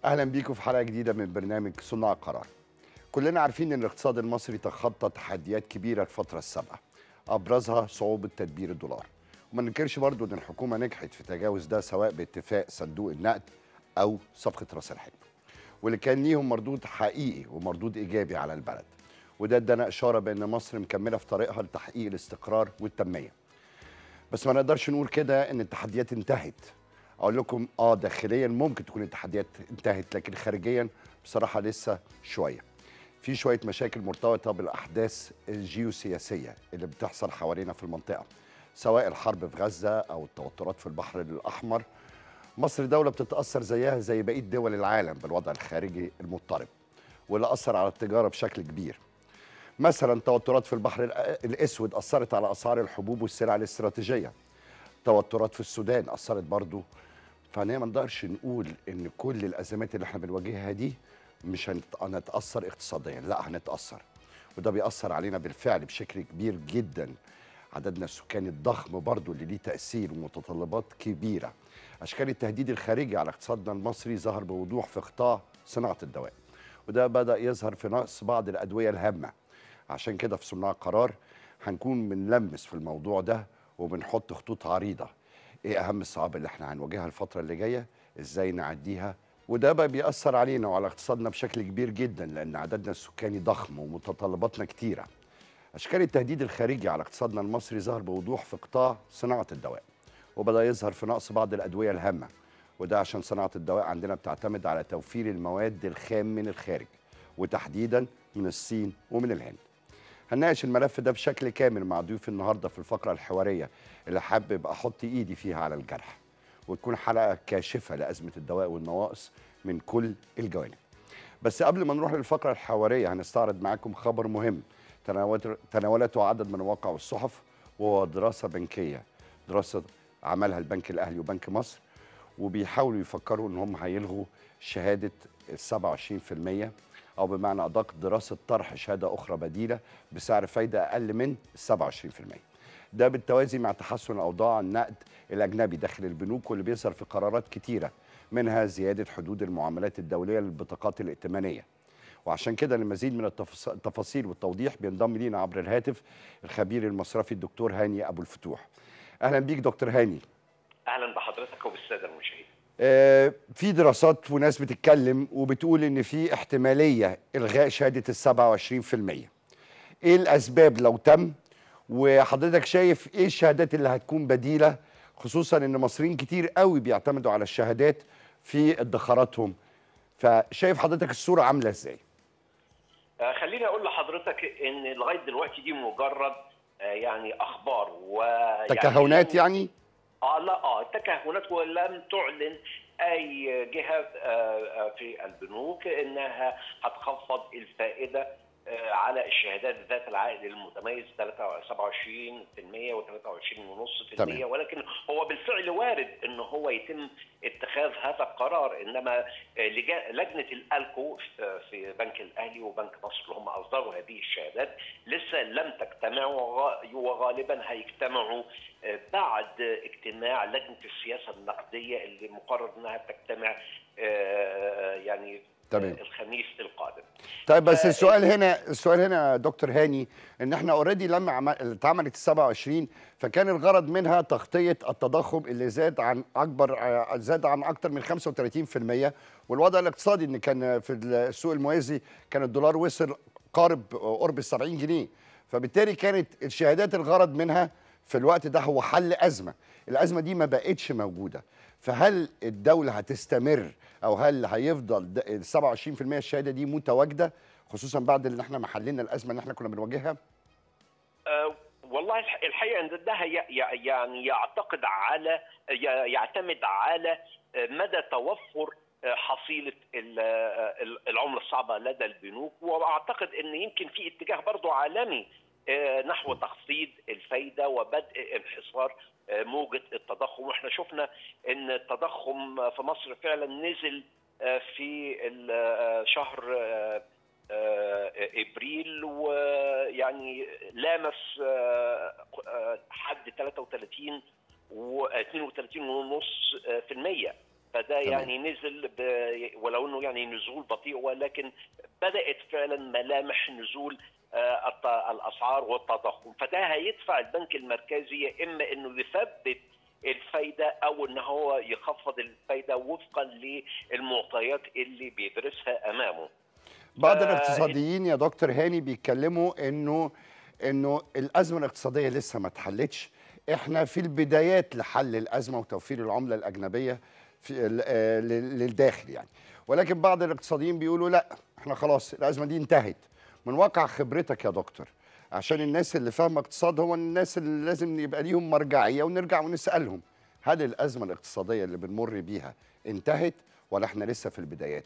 اهلا بيكم في حلقه جديده من برنامج صناع القرار. كلنا عارفين ان الاقتصاد المصري تخطى تحديات كبيره الفتره السابقه. ابرزها صعوبه تدبير الدولار. وما ننكرش برضو ان الحكومه نجحت في تجاوز ده سواء باتفاق صندوق النقد او صفقه راس الحكمه. واللي كان ليهم مردود حقيقي ومردود ايجابي على البلد. وده ادانا اشاره بان مصر مكمله في طريقها لتحقيق الاستقرار والتنميه. بس ما نقدرش نقول كده ان التحديات انتهت اقول لكم اه داخليا ممكن تكون التحديات انتهت لكن خارجيا بصراحه لسه شويه في شويه مشاكل مرتبطه بالاحداث الجيوسياسيه اللي بتحصل حوالينا في المنطقه سواء الحرب في غزه او التوترات في البحر الاحمر مصر دوله بتتاثر زيها زي بقيه دول العالم بالوضع الخارجي المضطرب واللي اثر على التجاره بشكل كبير مثلا توترات في البحر الاسود اثرت على اسعار الحبوب والسلع الاستراتيجيه توترات في السودان اثرت برضو فانا ما نقدرش نقول ان كل الازمات اللي احنا بنواجهها دي مش هنتاثر اقتصاديا لا هنتاثر وده بيأثر علينا بالفعل بشكل كبير جدا عددنا السكاني الضخم برضو اللي ليه تأثير ومتطلبات كبيرة أشكال التهديد الخارجي على اقتصادنا المصري ظهر بوضوح في قطاع صناعة الدواء وده بدأ يظهر في نقص بعض الأدوية الهامة عشان كده في صناع قرار هنكون بنلمس في الموضوع ده وبنحط خطوط عريضة ايه اهم الصعاب اللي احنا هنواجهها الفتره اللي جايه ازاي نعديها وده بقى بيأثر علينا وعلى اقتصادنا بشكل كبير جدا لان عددنا السكاني ضخم ومتطلباتنا كتيره اشكال التهديد الخارجي على اقتصادنا المصري ظهر بوضوح في قطاع صناعه الدواء وبدا يظهر في نقص بعض الادويه الهامه وده عشان صناعه الدواء عندنا بتعتمد على توفير المواد الخام من الخارج وتحديدا من الصين ومن الهند هنناقش الملف ده بشكل كامل مع ضيوفي النهارده في الفقره الحواريه اللي حابب احط ايدي فيها على الجرح وتكون حلقه كاشفه لازمه الدواء والنواقص من كل الجوانب. بس قبل ما نروح للفقره الحواريه هنستعرض معاكم خبر مهم تناولته عدد من المواقع والصحف وهو دراسه بنكيه دراسه عملها البنك الاهلي وبنك مصر وبيحاولوا يفكروا ان هم هيلغوا شهاده ال 27% او بمعنى ادق دراسه طرح شهاده اخرى بديله بسعر فايده اقل من 27%. ده بالتوازي مع تحسن اوضاع النقد الاجنبي داخل البنوك واللي بيظهر في قرارات كتيره منها زياده حدود المعاملات الدوليه للبطاقات الائتمانيه. وعشان كده للمزيد من التفاصيل والتوضيح بينضم لينا عبر الهاتف الخبير المصرفي الدكتور هاني ابو الفتوح. اهلا بيك دكتور هاني. اهلا بحضرتك وبالساده المشاهدين. آه في دراسات وناس بتتكلم وبتقول ان في احتماليه الغاء شهاده ال 27%. ايه الاسباب لو تم وحضرتك شايف ايه الشهادات اللي هتكون بديله خصوصا ان مصريين كتير قوي بيعتمدوا على الشهادات في ادخاراتهم فشايف حضرتك الصوره عامله ازاي آه خليني اقول لحضرتك ان لغايه دلوقتي دي مجرد آه يعني اخبار ويعني تكهنات يعني اه لا اه تكهنات ولم تعلن اي جهه آه في البنوك انها هتخفض الفائده على الشهادات ذات العائد المتميز 27% و23.5% ولكن هو بالفعل وارد ان هو يتم اتخاذ هذا القرار انما لجنه الالكو في بنك الاهلي وبنك مصر اللي هم اصدروا هذه الشهادات لسه لم تجتمع وغالبا هيجتمعوا بعد اجتماع لجنه السياسه النقديه اللي مقرر انها تجتمع يعني تمام. الخميس القادم طيب بس السؤال هنا السؤال هنا دكتور هاني ان احنا اوريدي لما اتعملت ال 27 فكان الغرض منها تغطيه التضخم اللي زاد عن اكبر زاد عن اكثر من 35% والوضع الاقتصادي ان كان في السوق الموازي كان الدولار وصل قارب قرب ال 70 جنيه فبالتالي كانت الشهادات الغرض منها في الوقت ده هو حل ازمه الازمه دي ما بقتش موجوده فهل الدولة هتستمر أو هل هيفضل ال 27% الشهادة دي متواجدة خصوصا بعد اللي احنا محللنا الأزمة اللي احنا كنا بنواجهها؟ أه والله الحقيقة أن ده يعني يعتقد على يعتمد على مدى توفر حصيلة العملة الصعبة لدى البنوك وأعتقد أن يمكن في اتجاه برضو عالمي نحو تخفيض الفايدة وبدء انحصار موجة التضخم واحنا شفنا ان التضخم في مصر فعلا نزل في شهر ابريل ويعني لامس حد 33 و 32 ونص في المية فده يعني نزل ب... ولو انه يعني نزول بطيء ولكن بدات فعلا ملامح نزول الاسعار والتضخم فده هيدفع البنك المركزي يا اما انه يثبت الفايده او ان هو يخفض الفايده وفقا للمعطيات اللي بيدرسها امامه بعض ف... الاقتصاديين يا دكتور هاني بيتكلموا انه انه الازمه الاقتصاديه لسه ما اتحلتش احنا في البدايات لحل الازمه وتوفير العمله الاجنبيه في للداخل يعني ولكن بعض الاقتصاديين بيقولوا لا احنا خلاص الازمه دي انتهت من واقع خبرتك يا دكتور عشان الناس اللي فاهمه اقتصاد هو الناس اللي لازم يبقى ليهم مرجعيه ونرجع ونسالهم هل الازمه الاقتصاديه اللي بنمر بيها انتهت ولا احنا لسه في البدايات؟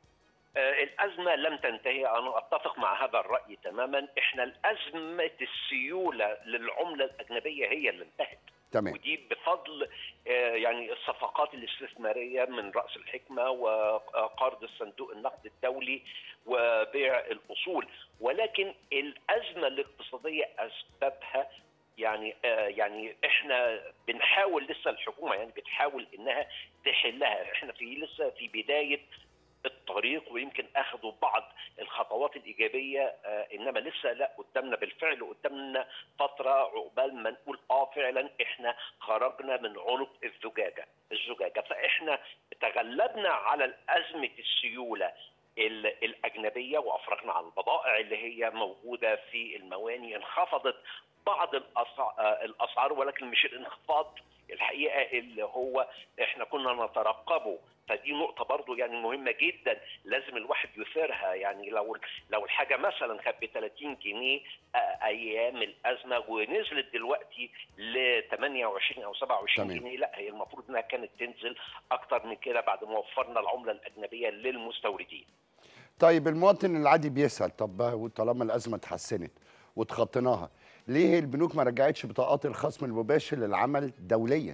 الأزمة لم تنتهي أنا أتفق مع هذا الرأي تماما إحنا الأزمة السيولة للعملة الأجنبية هي اللي انتهت تمام. ودي بفضل يعني الصفقات الاستثمارية من رأس الحكمة وقرض الصندوق النقد الدولي وبيع الأصول ولكن الأزمة الاقتصادية أسبابها يعني آه يعني احنا بنحاول لسه الحكومه يعني بتحاول انها تحلها احنا في لسه في بدايه الطريق ويمكن اخذوا بعض الخطوات الايجابيه آه انما لسه لا قدامنا بالفعل قدامنا فتره عقبال ما نقول اه فعلا احنا خرجنا من عنق الزجاجه الزجاجه فاحنا تغلبنا على ازمه السيوله الاجنبيه وافرجنا عن البضائع اللي هي موجوده في المواني انخفضت بعض الاسعار ولكن مش الانخفاض الحقيقه اللي هو احنا كنا نترقبه فدي نقطه برضو يعني مهمه جدا لازم الواحد يثيرها يعني لو لو الحاجه مثلا كانت ب 30 جنيه ايام الازمه ونزلت دلوقتي ل 28 او 27 تمام. جنيه لا هي المفروض انها كانت تنزل اكتر من كده بعد ما وفرنا العمله الاجنبيه للمستوردين طيب المواطن العادي بيسال طب طالما الازمه اتحسنت وتخطيناها ليه البنوك ما رجعتش بطاقات الخصم المباشر للعمل دوليا؟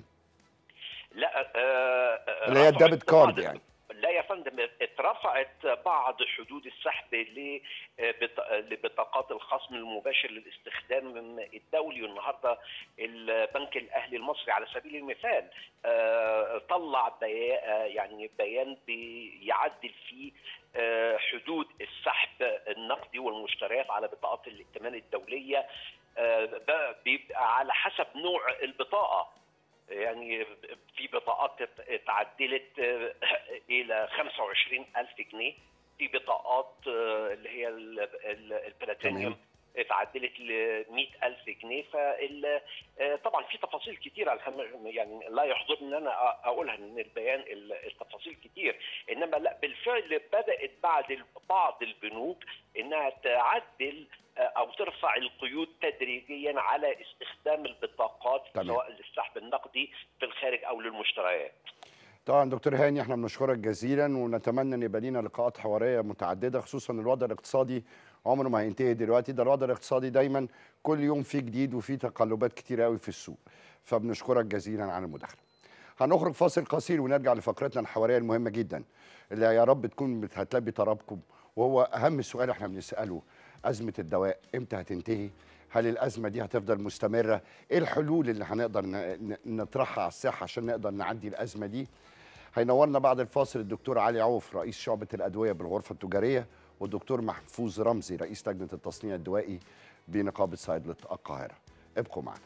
لا آه اللي هي الديبت كارد يعني لا يا فندم اترفعت بعض حدود السحب لبطاقات الخصم المباشر للاستخدام الدولي والنهارده البنك الاهلي المصري على سبيل المثال طلع بيان يعني بيان بيعدل فيه حدود السحب النقدي والمشتريات على بطاقات الائتمان الدوليه بيبقى على حسب نوع البطاقه يعني في بطاقات اتعدلت الى 25 الف جنيه في بطاقات اللي هي البلاتينيوم اتعدلت ل 100 ألف جنيه فال طبعا في تفاصيل كتيرة يعني لا يحضرني ان انا اقولها من البيان التفاصيل كتير انما لا بالفعل بدات بعد بعض البنوك انها تعدل او ترفع القيود تدريجيا على استخدام البطاقات تمام. سواء للسحب النقدي في الخارج او للمشتريات طبعا دكتور هاني احنا بنشكرك جزيلا ونتمنى ان يبقى لينا لقاءات حواريه متعدده خصوصا الوضع الاقتصادي عمره ما هينتهي دلوقتي ده الوضع الاقتصادي دايما كل يوم فيه جديد وفيه تقلبات كتير قوي في السوق فبنشكرك جزيلا على المداخله هنخرج فاصل قصير ونرجع لفقرتنا الحواريه المهمه جدا اللي يا رب تكون هتلبي طلبكم وهو اهم سؤال احنا بنساله ازمه الدواء امتى هتنتهي هل الازمه دي هتفضل مستمره ايه الحلول اللي هنقدر نطرحها على الساحه عشان نقدر نعدي الازمه دي هينورنا بعد الفاصل الدكتور علي عوف رئيس شعبه الادويه بالغرفه التجاريه والدكتور محفوظ رمزي رئيس لجنه التصنيع الدوائي بنقابه صيدله القاهره ابقوا معنا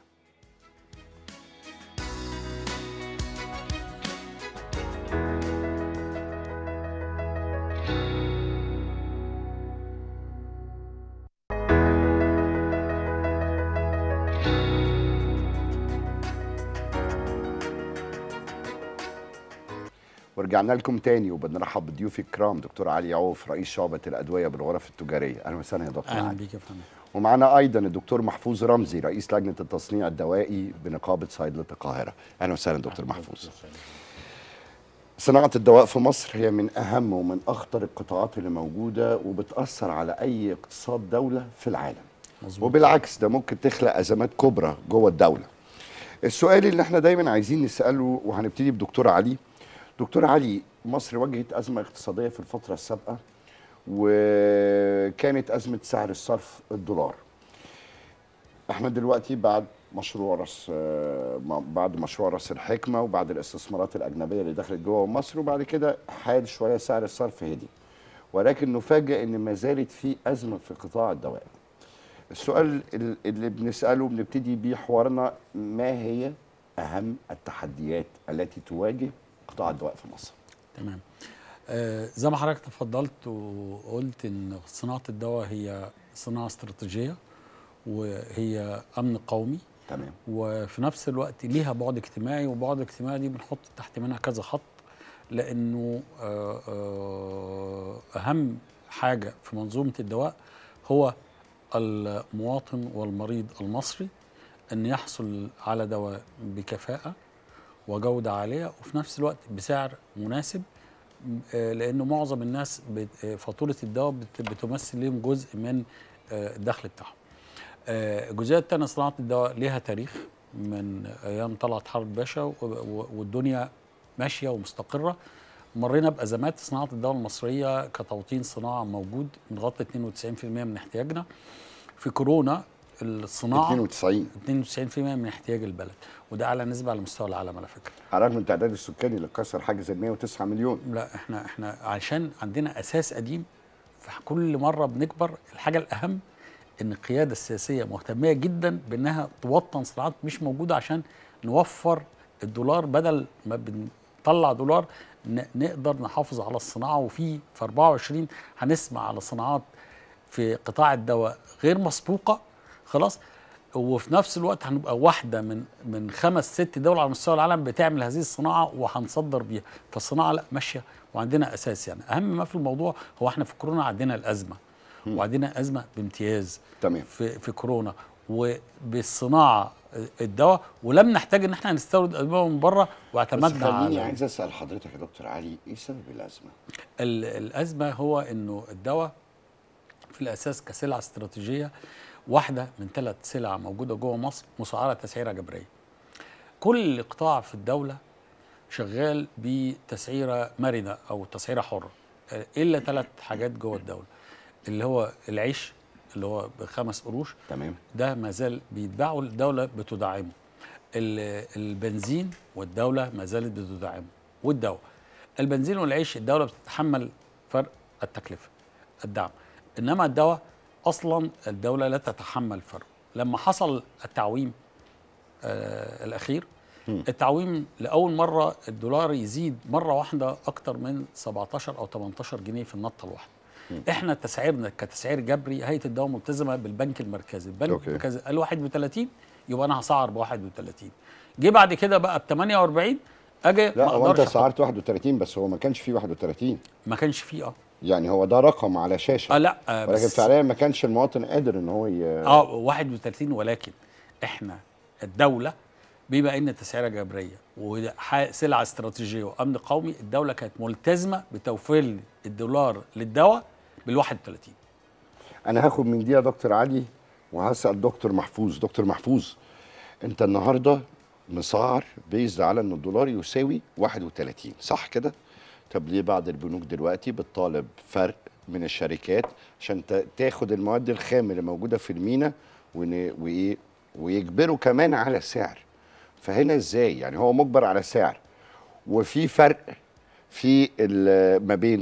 ورجعنا لكم تاني وبنرحب بضيوفي الكرام دكتور علي عوف رئيس شعبة الأدوية بالغرف التجارية أهلا وسهلا يا دكتور اهلا علي بيك يا فندم ومعنا أيضا الدكتور محفوظ رمزي رئيس لجنة التصنيع الدوائي بنقابة صيدلة القاهرة أهلا وسهلا دكتور محفوظ صناعة الدواء في مصر هي من أهم ومن أخطر القطاعات اللي موجودة وبتأثر على أي اقتصاد دولة في العالم مظبوط وبالعكس ده ممكن تخلق أزمات كبرى جوه الدولة السؤال اللي احنا دايما عايزين نسأله وهنبتدي بدكتور علي دكتور علي مصر واجهت أزمة اقتصادية في الفترة السابقة وكانت أزمة سعر الصرف الدولار احنا دلوقتي بعد مشروع راس آه، م- بعد مشروع راس الحكمه وبعد الاستثمارات الاجنبيه اللي دخلت جوه مصر وبعد كده حال شويه سعر الصرف هدي ولكن نفاجئ ان ما زالت في ازمه في قطاع الدواء السؤال ال- اللي بنساله بنبتدي بيه حوارنا ما هي اهم التحديات التي تواجه قطاع الدواء في مصر تمام آه زي ما حضرتك تفضلت وقلت ان صناعه الدواء هي صناعه استراتيجيه وهي امن قومي تمام وفي نفس الوقت ليها بعد اجتماعي وبعد اجتماعي دي بنحط تحت منها كذا خط لانه آه، آه، اهم حاجه في منظومه الدواء هو المواطن والمريض المصري ان يحصل على دواء بكفاءه وجوده عاليه وفي نفس الوقت بسعر مناسب آه، لانه معظم الناس بت- آه، فاتوره الدواء بت- بتمثل لهم جزء من آه، الدخل بتاعهم آه، الجزئيه الثانيه صناعه الدواء ليها تاريخ من ايام طلعت حرب باشا و- و- والدنيا ماشيه ومستقره مرينا بازمات صناعه الدواء المصريه كتوطين صناعه موجود بنغطي 92% من احتياجنا في كورونا الصناعه 92 92% من احتياج البلد وده اعلى نسبه على مستوى العالم على فكره على رغم التعداد السكاني اللي كسر حاجز ال 109 مليون لا احنا احنا عشان عندنا اساس قديم فكل مره بنكبر الحاجه الاهم ان القياده السياسيه مهتميه جدا بانها توطن صناعات مش موجوده عشان نوفر الدولار بدل ما بنطلع دولار ن- نقدر نحافظ على الصناعه وفي في 24 هنسمع على صناعات في قطاع الدواء غير مسبوقه خلاص وفي نفس الوقت هنبقى واحده من من خمس ست دول على مستوى العالم بتعمل هذه الصناعه وهنصدر بيها فالصناعه لا ماشيه وعندنا اساس يعني اهم ما في الموضوع هو احنا في كورونا عندنا الازمه وعندنا ازمه بامتياز تمام في في كورونا وبالصناعه الدواء ولم نحتاج ان احنا نستورد ادويه من بره بس واعتمدنا خليني على عايز اسال حضرتك يا دكتور علي ايه سبب الازمه؟ ال- الازمه هو انه الدواء في الاساس كسلعه استراتيجيه واحده من ثلاث سلع موجوده جوه مصر مسعره تسعيره جبريه. كل قطاع في الدوله شغال بتسعيره مرنه او تسعيره حره آه، الا ثلاث حاجات جوه الدوله اللي هو العيش اللي هو بخمس قروش تمام ده ما زال بيتباع والدوله بتدعمه ال- البنزين والدوله ما زالت بتدعمه والدواء البنزين والعيش الدوله بتتحمل فرق التكلفه الدعم انما الدواء اصلا الدوله لا تتحمل فرق لما حصل التعويم آه الاخير مم. التعويم لاول مره الدولار يزيد مره واحده اكتر من 17 او 18 جنيه في النطه الواحده مم. احنا تسعيرنا كتسعير جبري هيئه الدواء ملتزمه بالبنك المركزي البنك أوكي. المركزي قال 31 يبقى انا هسعر ب 31 جه بعد كده بقى ب 48 اجي لا ما هو انت اقدرش أحط- سعرت 31 بس هو ما كانش فيه 31 ما كانش فيه اه يعني هو ده رقم على شاشه اه لا آه ولكن بس فعليا ما كانش المواطن قادر ان هو ي... اه 31 ولكن احنا الدوله بما ان التسعيره جبريه وسلعه استراتيجيه وامن قومي الدوله كانت ملتزمه بتوفير الدولار للدواء بال 31 انا هاخد من دي يا دكتور علي وهسال دكتور محفوظ دكتور محفوظ انت النهارده مسعر بيزد على ان الدولار يساوي 31 صح كده طب ليه بعض البنوك دلوقتي بتطالب فرق من الشركات عشان تا- تاخد المواد الخام اللي موجوده في المينا ون- وايه ويجبروا كمان على سعر فهنا ازاي يعني هو مجبر على سعر وفي فرق في ال- ما بين ال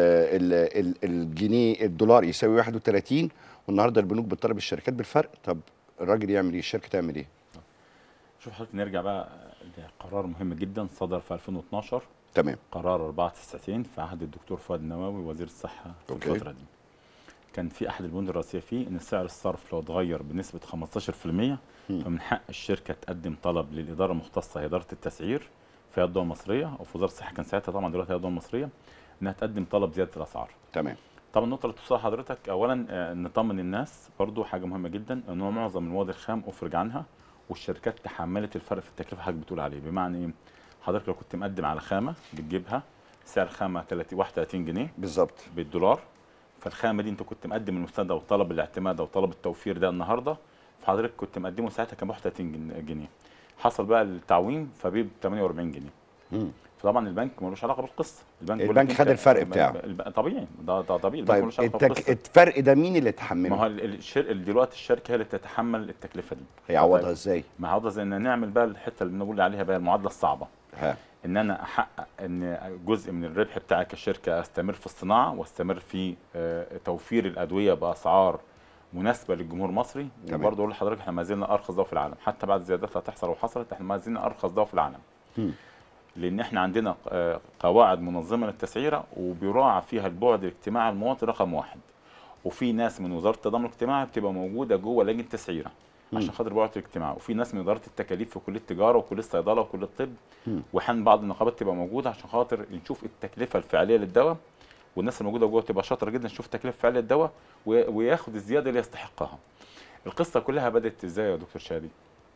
ال ال الجنيه الدولار يساوي 31 والنهارده البنوك بتطالب الشركات بالفرق طب الراجل يعمل ايه الشركه تعمل ايه شوف حضرتك نرجع بقى لقرار مهم جدا صدر في 2012 تمام قرار 94 في عهد الدكتور فؤاد النواوي وزير الصحه في أوكي. الفتره دي كان في احد البنود الرئيسيه فيه ان سعر الصرف لو اتغير بنسبه 15% فمن حق الشركه تقدم طلب للاداره المختصه هي اداره التسعير في الدول المصريه او في وزاره الصحه كان ساعتها طبعا دلوقتي هي الدول المصريه انها تقدم طلب زياده الاسعار تمام طبعا النقطة اللي توصلها حضرتك أولا آه، نطمن الناس برضو حاجة مهمة جدا إن هو معظم المواد الخام أفرج عنها والشركات تحملت الفرق في التكلفة حضرتك بتقول عليه بمعنى إيه؟ حضرتك لو كنت مقدم على خامة بتجيبها سعر خامة 30 31 جنيه بالظبط بالدولار فالخامة دي أنت كنت مقدم المستند أو طلب الاعتماد أو طلب التوفير ده النهاردة فحضرتك كنت مقدمه ساعتها كان ب 31 جن- جنيه حصل بقى التعويم فبيه ب 48 جنيه مم. فطبعا البنك ملوش علاقه بالقصه البنك بيقول البنك لك خد أنت- الفرق الب- بتاعه. الب- طبيعي ده, ده طبيعي البنك طيب ملوش علاقه التك... بالقصه الفرق ده مين اللي ما هو اتحمله؟ ال- الشر... دلوقتي الشركه هي اللي تتحمل التكلفه دي هيعوضها طيب. ازاي؟ ما عوضها زي ان نعمل بقى الحته اللي بنقول عليها بقى المعادله الصعبه ها ان انا احقق ان جزء من الربح بتاعي كشركه استمر في الصناعه واستمر في آه، توفير الادويه باسعار مناسبه للجمهور المصري تمام. وبرضه اقول لحضرتك احنا ما زلنا ارخص دواء في العالم حتى بعد الزيادات اللي هتحصل وحصلت احنا ما زلنا ارخص دواء في العالم مم. لان احنا عندنا آه، قواعد منظمه للتسعيره وبيراعى فيها البعد الاجتماعي المواطن رقم واحد وفي ناس من وزاره التضامن الاجتماعي بتبقى موجوده جوه لجنه التسعيره عشان خاطر البعد الاجتماعي وفي ناس من اداره التكاليف في كليه التجاره وكليه الصيدله وكليه الطب مم. واحيانا بعض النقابات تبقى موجوده عشان خاطر نشوف التكلفه الفعليه للدواء والناس الموجوده جوه تبقى شاطره جدا تشوف التكلفه الفعليه للدواء و- وياخد الزياده اللي يستحقها. القصه كلها بدات ازاي يا دكتور شادي؟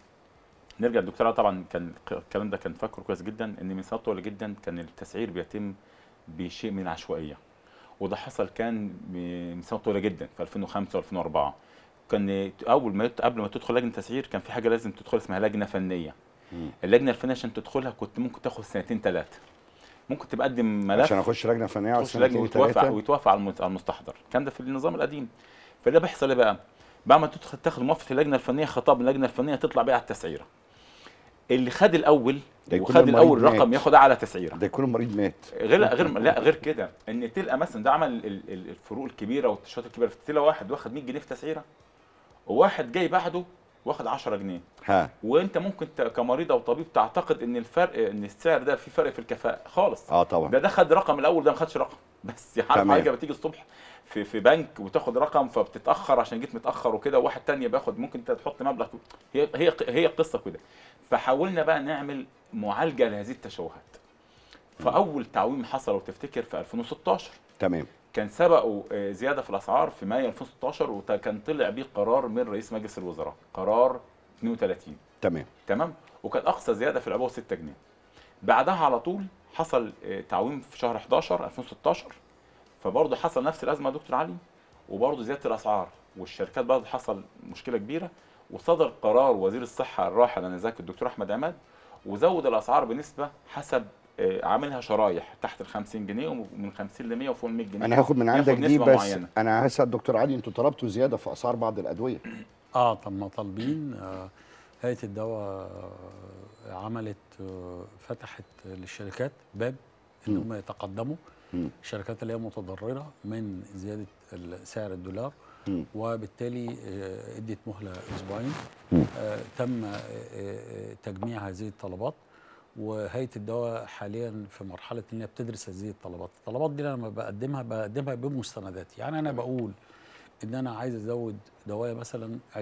نرجع الدكتور علاء طبعا كان الكلام ده كان فاكره كويس جدا ان من سنوات طويله جدا كان التسعير بيتم بشيء من العشوائيه وده حصل كان من سنوات طويله جدا في 2005 و2004 كان اول ما يت- قبل ما تدخل لجنه تسعير كان في حاجه لازم تدخل اسمها لجنه فنيه مم. اللجنه الفنيه عشان تدخلها كنت ممكن تاخد سنتين ثلاثه ممكن تقدم ملف عشان اخش لجنه فنيه على تخش لجنه سنتين ويتوافق ثلاثه ويتوافق على المت- على المستحضر كان ده في النظام القديم فده بيحصل ايه بقى بعد ما تدخل تاخد موافقه اللجنه الفنيه خطاب من اللجنه الفنيه تطلع بيها على التسعيره اللي خد الاول ده يكون وخد الاول المريض رقم مات. ياخد اعلى تسعيره ده يكون المريض مات غير غير لا غير كده ان تلقى مثلا ده عمل ال- ال- الفروق الكبيره والتشات الكبيره في تلقى واحد واخد 100 جنيه في تسعيره وواحد جاي بعده واخد 10 جنيه ها وانت ممكن ت- كمريض او طبيب تعتقد ان الفرق ان السعر ده في فرق في الكفاءه خالص اه طبعا ده ده خد رقم الاول ده ما خدش رقم بس عارف تمام. حاجه بتيجي الصبح في في بنك وتاخد رقم فبتتاخر عشان جيت متاخر وكده وواحد تاني بياخد ممكن انت تحط مبلغ هي هي هي قصه كده فحاولنا بقى نعمل معالجه لهذه التشوهات فاول تعويم حصل لو تفتكر في 2016 تمام كان سبقوا آه، زياده في الاسعار في مايو 2016 وكان طلع بيه قرار من رئيس مجلس الوزراء قرار 32 تمام تمام وكان اقصى زياده في العبوه 6 جنيه بعدها على طول حصل آه، تعويم في شهر 11 2016 فبرضه حصل نفس الازمه يا دكتور علي وبرضه زياده الاسعار والشركات برضه حصل مشكله كبيره وصدر قرار وزير الصحه الراحل انا ذاك الدكتور احمد عماد وزود الاسعار بنسبه حسب آه، عاملها شرايح تحت ال 50 جنيه ومن 50 ل 100 وفوق ال 100 جنيه انا هاخد من ياخد عندك دي نسبة بس معينة. انا هسال دكتور علي انتوا طلبتوا زياده في اسعار بعض الادويه اه طب ما طالبين آه، هيئه الدواء آه، عملت آه، فتحت للشركات باب ان مم. هم يتقدموا مم. الشركات اللي هي متضرره من زياده ال- سعر الدولار مم. وبالتالي آه، ادت مهله اسبوعين مم. آه، تم آه، آه، تجميع هذه الطلبات وهيئه الدواء حاليا في مرحله ان هي بتدرس هذه الطلبات، الطلبات دي لما بقدمها بقدمها بمستندات، يعني انا بقول ان انا عايز ازود دوايا مثلا 20%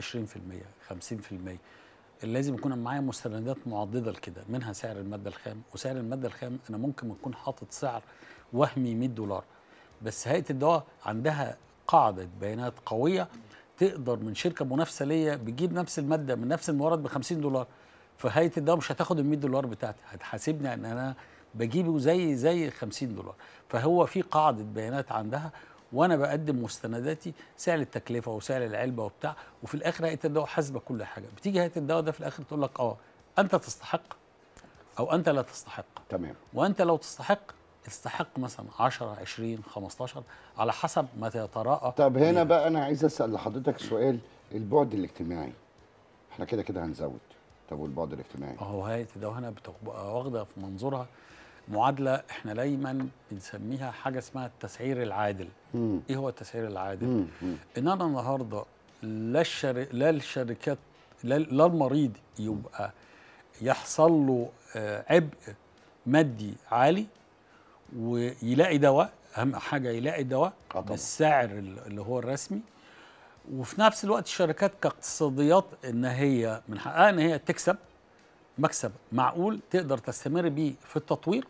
50% لازم يكون معايا مستندات معضده لكده منها سعر الماده الخام وسعر الماده الخام انا ممكن اكون حاطط سعر وهمي 100 دولار بس هيئه الدواء عندها قاعده بيانات قويه تقدر من شركه منافسه ليا بتجيب نفس الماده من نفس المورد ب 50 دولار فهيئه الدواء مش هتاخد ال 100 دولار بتاعتي هتحاسبني ان انا بجيبه زي زي 50 دولار فهو في قاعده بيانات عندها وانا بقدم مستنداتي سعر التكلفه وسعر العلبه وبتاع وفي الاخر هيئه الدواء حاسبه كل حاجه بتيجي هيئه الدواء ده في الاخر تقول لك اه انت تستحق او انت لا تستحق تمام وانت لو تستحق تستحق مثلا 10 20 15 على حسب ما يتراءى طب هنا بيها. بقى انا عايز اسال لحضرتك سؤال البعد الاجتماعي احنا كده كده هنزود طب والبعد الاجتماعي هو هيئه الدواء هنا بتبقى واخده في منظورها معادله احنا دايما بنسميها حاجه اسمها التسعير العادل مم. ايه هو التسعير العادل مم. مم. ان انا النهارده لا الشر... لا الشركات لا, لا المريض يبقى يحصل له آه، عبء مادي عالي ويلاقي دواء اهم حاجه يلاقي دواء آه طبعاً. بالسعر ال- اللي هو الرسمي وفي نفس الوقت الشركات كاقتصاديات ان هي من حقها ان هي تكسب مكسب معقول تقدر تستمر بيه في التطوير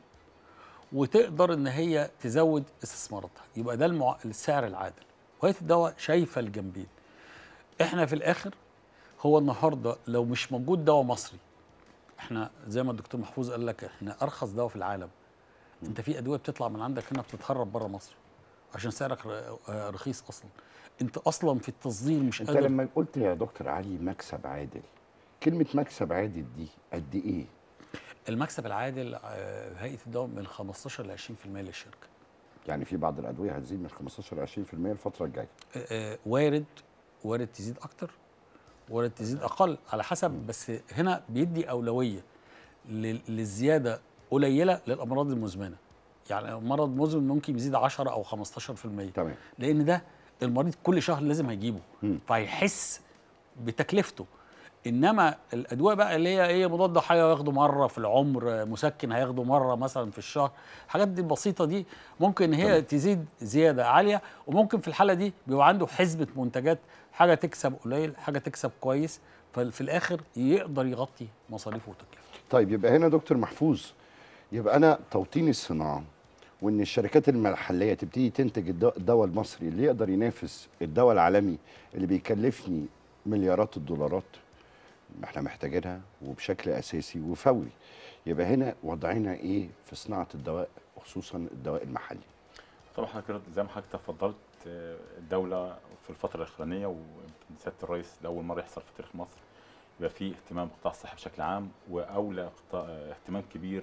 وتقدر ان هي تزود استثماراتها يبقى ده المع... السعر العادل وهيئه الدواء شايفه الجنبين احنا في الاخر هو النهارده لو مش موجود دواء مصري احنا زي ما الدكتور محفوظ قال لك احنا ارخص دواء في العالم انت في ادويه بتطلع من عندك هنا بتتهرب بره مصر عشان سعرك ر- آه، رخيص اصلا انت اصلا في التصدير مش انت قادر لما قلت يا دكتور علي مكسب عادل كلمه مكسب عادل دي قد ايه المكسب العادل آه، هيئه الدواء من 15 ل 20% للشركه يعني في بعض الادويه هتزيد من 15 ل 20% الفتره الجايه آه، آه، وارد وارد تزيد اكتر وارد تزيد اقل على حسب بس هنا بيدي اولويه لل- للزياده قليله للامراض المزمنه يعني مرض مزمن ممكن يزيد 10 او 15% تمام لان ده المريض كل شهر لازم هيجيبه مم. فهيحس بتكلفته انما الادويه بقى اللي هي ايه مضاد حيوي هياخده مره في العمر مسكن هياخده مره مثلا في الشهر الحاجات دي البسيطه دي ممكن هي تمام. تزيد زياده عاليه وممكن في الحاله دي بيبقى عنده حسبه منتجات حاجه تكسب قليل حاجه تكسب كويس ففي الاخر يقدر يغطي مصاريفه وتكلفته طيب يبقى هنا دكتور محفوظ يبقى انا توطين الصناعه وان الشركات المحليه تبتدي تنتج الدو- الدواء المصري اللي يقدر ينافس الدواء العالمي اللي بيكلفني مليارات الدولارات احنا محتاجينها وبشكل اساسي وفوري يبقى هنا وضعنا ايه في صناعه الدواء وخصوصا الدواء المحلي طبعا حضرتك زي ما حضرتك تفضلت آه، الدوله في الفتره الاخرانيه ويمكن سياده الرئيس لاول مره يحصل في تاريخ مصر يبقى في اهتمام بقطاع الصحه بشكل عام واولى قطاع آه، اهتمام كبير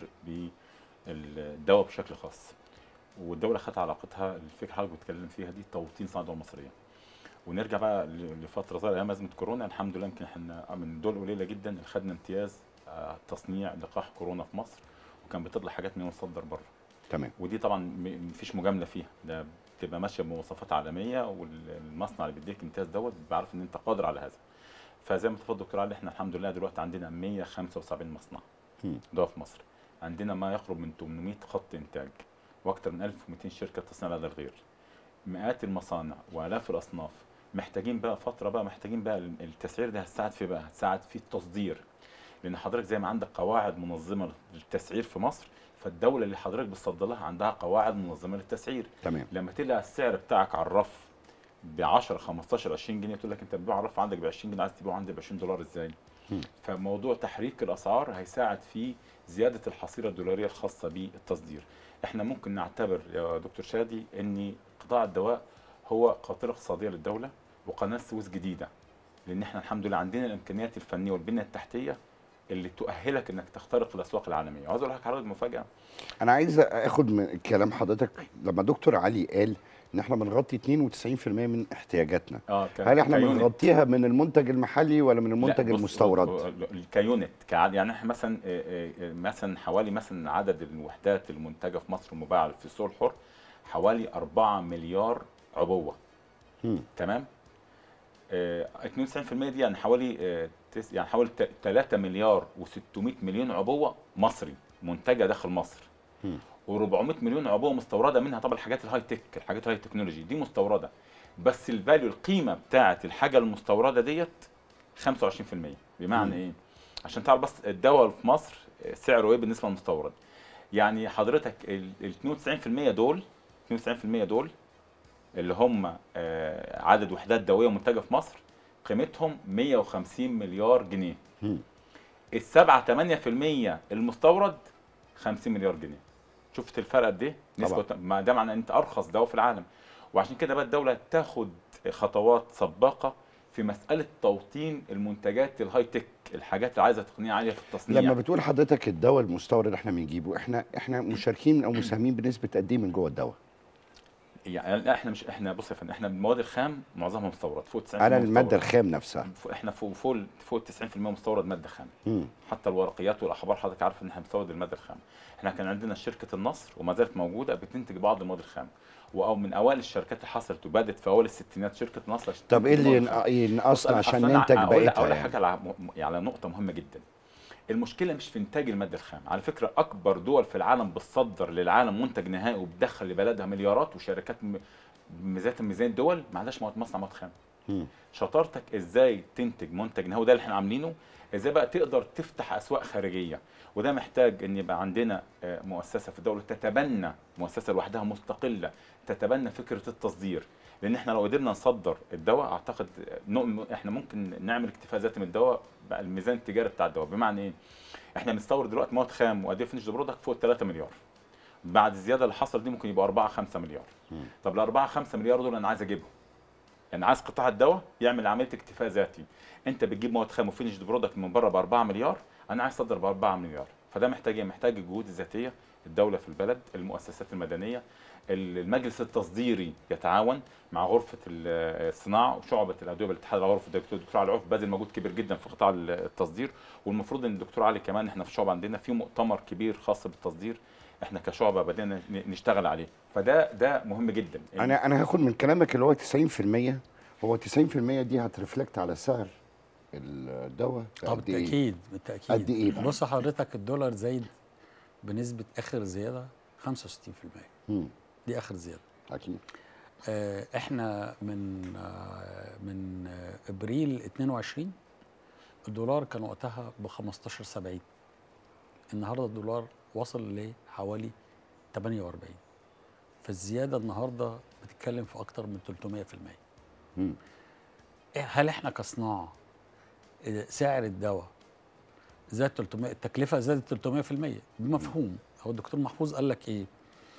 بالدواء بشكل خاص والدوله خدت علاقتها الفكره اللي حضرتك بتتكلم فيها دي توطين صناعه الدواء المصريه ونرجع بقى ل- لفتره صغيره ايام ازمه كورونا الحمد لله يمكن احنا من الدول القليله جدا اللي خدنا امتياز آه، تصنيع لقاح كورونا في مصر وكان بتطلع حاجات من مصدر بره تمام ودي طبعا م- مفيش مجامله فيها ده بتبقى ماشيه بمواصفات عالميه والمصنع اللي بيديك امتياز دوت بيبقى عارف ان انت قادر على هذا فزي ما تفضل دكتور علي احنا الحمد لله دلوقتي عندنا 175 مصنع مم. دواء في مصر عندنا ما يقرب من 800 خط انتاج واكثر من 1200 شركه تصنيع لدى الغير مئات المصانع والاف الاصناف محتاجين بقى فتره بقى محتاجين بقى التسعير ده هتساعد في بقى هتساعد في التصدير لان حضرتك زي ما عندك قواعد منظمه للتسعير في مصر فالدوله اللي حضرتك بتصدر لها عندها قواعد منظمه للتسعير تمام لما تلاقي السعر بتاعك على الرف ب 10 15 20 جنيه تقول لك انت بتبيع على الرف عندك ب 20 جنيه عايز تبيعه عندي ب 20 دولار ازاي؟ مم. فموضوع تحريك الاسعار هيساعد في زياده الحصيله الدولاريه الخاصه بالتصدير. احنا ممكن نعتبر يا دكتور شادي ان قطاع الدواء هو قاطره اقتصاديه للدوله وقناه سويس جديده. لان احنا الحمد لله عندنا الامكانيات الفنيه والبنيه التحتيه اللي تؤهلك انك تخترق الاسواق العالميه. وعايز اقول لك حضرتك مفاجاه انا عايز اخد من كلام حضرتك لما دكتور علي قال ان احنا بنغطي 92% من احتياجاتنا اه ك- هل احنا كيونت. بنغطيها من المنتج المحلي ولا من لا، المنتج بص، المستورد هو- هو- كيونت كعد يعني احنا مثلا آه، آه، آه، مثلا حوالي مثلا عدد الوحدات المنتجه في مصر المباعه في السوق الحر حوالي 4 مليار عبوه مم. تمام آه، 92% دي يعني حوالي آه، تس- يعني حوالي 3 مليار و600 مليون عبوه مصري منتجه داخل مصر مم. و400 مليون عبوه مستورده منها طبعا الحاجات الهاي تك الحاجات الهاي تكنولوجي دي مستورده بس الفاليو القيمه بتاعه الحاجه المستورده ديت 25% بمعنى مم. ايه عشان تعرف بس الدواء في مصر سعره ايه بالنسبه للمستورد يعني حضرتك ال ال 92% دول 92% دول اللي هم آه، عدد وحدات دويه منتجه في مصر قيمتهم 150 مليار جنيه مم. السبعة 8% المستورد 50 مليار جنيه شفت الفرق قد ايه؟ طبعا. نسبة ما ده معناه ان انت ارخص دواء في العالم وعشان كده بقى الدولة تاخد خطوات سباقة في مسألة توطين المنتجات الهاي تك الحاجات اللي عايزة تقنية عالية في التصنيع لما بتقول حضرتك الدواء المستورد احنا بنجيبه احنا احنا مشاركين او مساهمين بنسبه قد ايه من جوه الدواء يعني لا احنا مش احنا بص يا فندم احنا المواد الخام معظمها مستورد فوق 90% على الماده مستورد. الخام نفسها فوق- احنا فوق فوق فوق 90% مستورد ماده خام مم. حتى الورقيات والاخبار حضرتك عارف ان احنا بنستورد الماده الخام احنا كان عندنا شركه النصر وما زالت موجوده بتنتج بعض المواد الخام او من اوائل الشركات اللي حصلت وبدت في اوائل الستينات شركه النصر عشان طب ايه تنتج اللي المواد الخام. ينق- ينقصنا أصل- عشان أصل أنا ننتج أقول لك- بقيتها اقول لك يعني حاجه على م- يعني على نقطه مهمه جدا المشكله مش في انتاج الماده الخام على فكره اكبر دول في العالم بتصدر للعالم منتج نهائي وبتدخل لبلدها مليارات وشركات م- بذات ميزان دول ما عندهاش مواد- مصنع مواد خام مم. شطارتك ازاي تنتج منتج نهائي وده اللي احنا عاملينه ازاي بقى تقدر تفتح اسواق خارجيه وده محتاج ان يبقى عندنا آه، مؤسسه في الدوله تتبنى مؤسسه لوحدها مستقله تتبنى فكره التصدير لان احنا لو قدرنا نصدر الدواء اعتقد آه، نؤم- احنا ممكن نعمل اكتفاء ذاتي من الدواء بقى الميزان التجاري بتاع الدواء بمعنى ايه احنا بنستورد دلوقتي مواد خام واديه فينش برودكت فوق 3 مليار بعد الزياده اللي حصل دي ممكن يبقى 4 5 مليار مم. طب ال 4 5 مليار دول انا عايز اجيبهم يعني عايز قطاع الدواء يعمل عمليه اكتفاء ذاتي انت بتجيب مواد خام وفينش برودكت من بره ب 4 مليار انا عايز اصدر ب 4 مليار فده محتاج ايه محتاج الجهود الذاتيه الدوله في البلد المؤسسات المدنيه المجلس التصديري يتعاون مع غرفه ال- الصناعه وشعبه الادويه بالاتحاد الغرفي الدكتور الدكتور علي عوف باذل مجهود كبير جدا في قطاع التصدير والمفروض ان الدكتور علي كمان احنا في الشعب عندنا في مؤتمر كبير خاص بالتصدير احنا كشعبه بدأنا ن- نشتغل عليه فده ده مهم جدا انا انا هاخد من كلامك اللي هو 90% هو 90% دي هترفلكت على سعر الدواء اه قد إيه؟ بالتاكيد بالتاكيد قد إيه بقى؟ بص حضرتك الدولار زايد بنسبه اخر زياده 65% مم. دي اخر زياده اكيد آه، احنا من آه، من آه، ابريل 22 الدولار كان وقتها ب 15 70 النهارده الدولار وصل لحوالي 48 فالزياده النهارده بتتكلم في اكتر من 300% مم. إيه- هل احنا كصناعه آه، سعر الدواء زاد 300 التكلفه زادت 300% بمفهوم هو الدكتور محفوظ قال لك ايه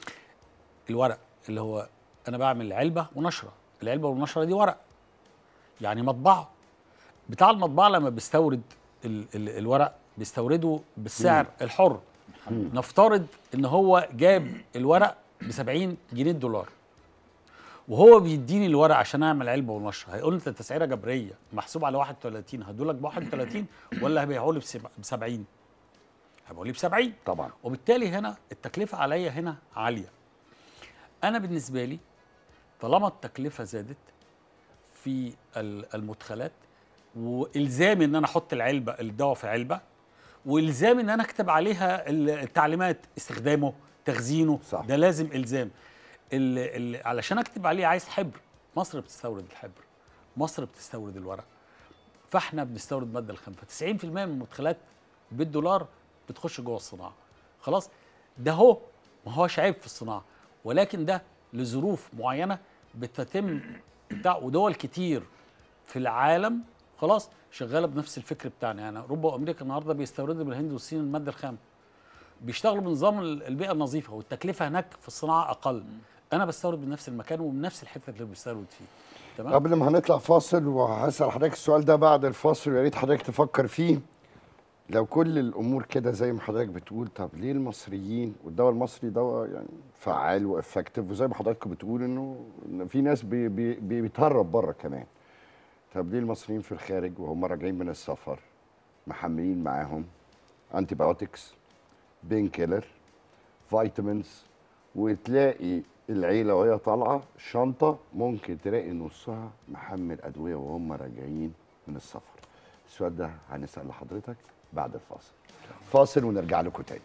الورق اللي هو انا بعمل علبه ونشره العلبه والنشره دي ورق يعني مطبعه بتاع المطبعه لما بيستورد ال ال الورق بيستورده بالسعر الحر نفترض ان هو جاب الورق ب 70 جنيه دولار وهو بيديني الورق عشان اعمل علبه ونشر هيقول لي انت تسعيره جبريه محسوب على 31 هدولك ب 31 ولا هيبيعوا لي ب 70 هيبيعوا لي ب 70 طبعا وبالتالي هنا التكلفه عليا هنا عاليه انا بالنسبه لي طالما التكلفه زادت في ال- المدخلات والزامي ان انا احط العلبه الدواء في علبه والزامي ان انا اكتب عليها ال- التعليمات استخدامه تخزينه صح. ده لازم الزام ال ال علشان اكتب عليه عايز حبر مصر بتستورد الحبر مصر بتستورد الورق فاحنا بنستورد ماده الخام ف 90% من المدخلات بالدولار بتخش جوه الصناعه خلاص ده هو ما هوش عيب في الصناعه ولكن ده لظروف معينه بتتم بتاع ودول كتير في العالم خلاص شغاله بنفس الفكر بتاعنا يعني اوروبا وامريكا النهارده بيستوردوا من الهند والصين الماده الخام بيشتغلوا بنظام ال- البيئه النظيفه والتكلفه هناك في الصناعه اقل انا بستورد من نفس المكان ومن نفس الحته اللي بستورد فيه تمام قبل ما هنطلع فاصل وهسأل حضرتك السؤال ده بعد الفاصل ويا ريت حضرتك تفكر فيه لو كل الامور كده زي ما حضرتك بتقول طب ليه المصريين والدواء المصري دواء يعني فعال وافكتيف وزي ما حضرتك بتقول انه إن في ناس بي بي بي بيتهرب بره كمان طب ليه المصريين في الخارج وهم راجعين من السفر محملين معاهم انتي بايوتكس بين كيلر فيتامينز وتلاقي العيله وهي طالعه شنطه ممكن تلاقي نصها محمل ادويه وهم راجعين من السفر السؤال ده هنسال لحضرتك بعد الفاصل فاصل ونرجع لكم تاني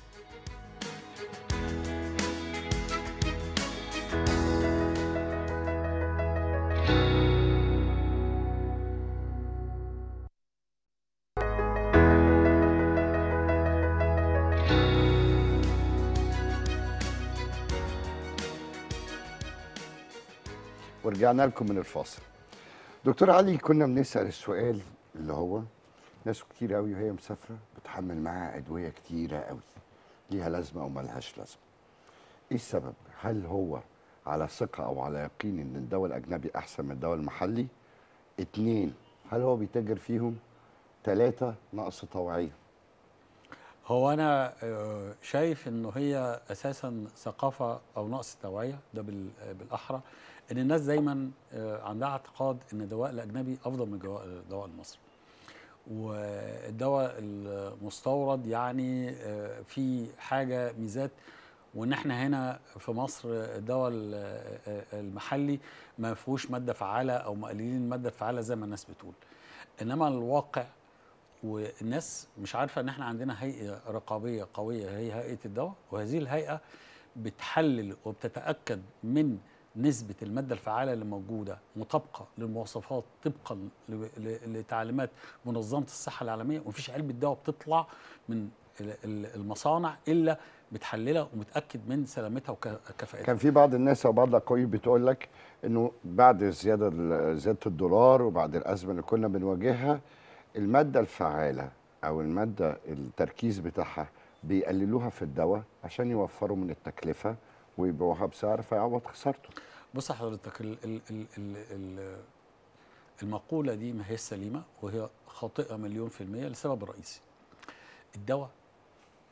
ورجعنا لكم من الفاصل دكتور علي كنا بنسال السؤال اللي هو ناس كتير قوي وهي مسافره بتحمل معاها ادويه كتيره قوي ليها لازمه او ملهاش لازمه ايه السبب هل هو على ثقه او على يقين ان الدواء الاجنبي احسن من الدواء المحلي اتنين هل هو بيتاجر فيهم تلاتة نقص توعيه هو انا آه، شايف انه هي اساسا ثقافه او نقص توعيه ده بال- آه، بالاحرى ان الناس دايما آه، عندها اعتقاد ان الدواء الاجنبي افضل من الجوا- الدواء المصري والدواء المستورد يعني آه، في حاجه ميزات وان احنا هنا في مصر الدواء ال- آه، المحلي ما فيهوش ماده فعاله او مقللين الماده الفعاله زي ما الناس بتقول انما الواقع والناس مش عارفه ان احنا عندنا هيئه رقابيه قويه هي هيئه الدواء وهذه الهيئه بتحلل وبتتاكد من نسبه الماده الفعاله اللي موجوده مطابقه للمواصفات طبقا ل- ل- لتعليمات منظمه الصحه العالميه ومفيش علبه دواء بتطلع من ال- ال- المصانع الا بتحللها ومتاكد من سلامتها وكفاءتها كان في بعض الناس او بعض الاقاويل بتقول لك انه بعد زياده زياده الدولار وبعد الازمه اللي كنا بنواجهها الماده الفعاله او الماده التركيز بتاعها بيقللوها في الدواء عشان يوفروا من التكلفه ويبيعوها بسعر فيعوض خسارته بص حضرتك ال ال ال ال ال المقولة دي ما هي سليمة وهي خاطئة مليون في المية لسبب رئيسي الدواء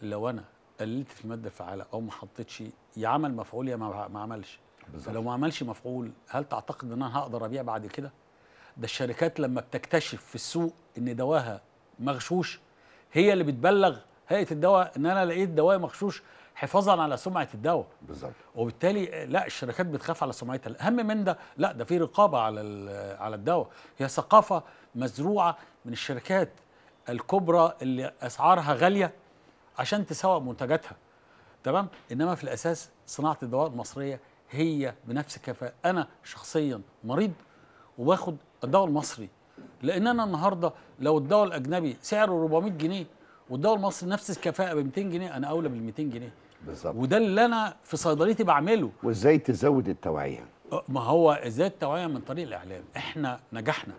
لو انا قللت في الماده الفعاله او ما حطيتش يا عمل مفعول يا ما ما عملش بالظبط. فلو ما عملش مفعول هل تعتقد ان انا هقدر ابيع بعد كده ده الشركات لما بتكتشف في السوق ان دواها مغشوش هي اللي بتبلغ هيئه الدواء ان انا لقيت دواء مغشوش حفاظا على سمعه الدواء بالظبط وبالتالي لا الشركات بتخاف على سمعتها الاهم من ده لا ده في رقابه على ال- على الدواء هي ثقافه مزروعه من الشركات الكبرى اللي اسعارها غاليه عشان تسوق منتجاتها تمام انما في الاساس صناعه الدواء المصريه هي بنفس الكفاءه انا شخصيا مريض وباخد الدواء المصري لان انا النهارده لو الدواء الاجنبي سعره 400 جنيه والدواء المصري نفس الكفاءه ب 200 جنيه انا اولى بال 200 جنيه بالظبط وده اللي انا في صيدليتي بعمله وازاي تزود التوعيه ما هو ازاي التوعيه من طريق الاعلام احنا نجحنا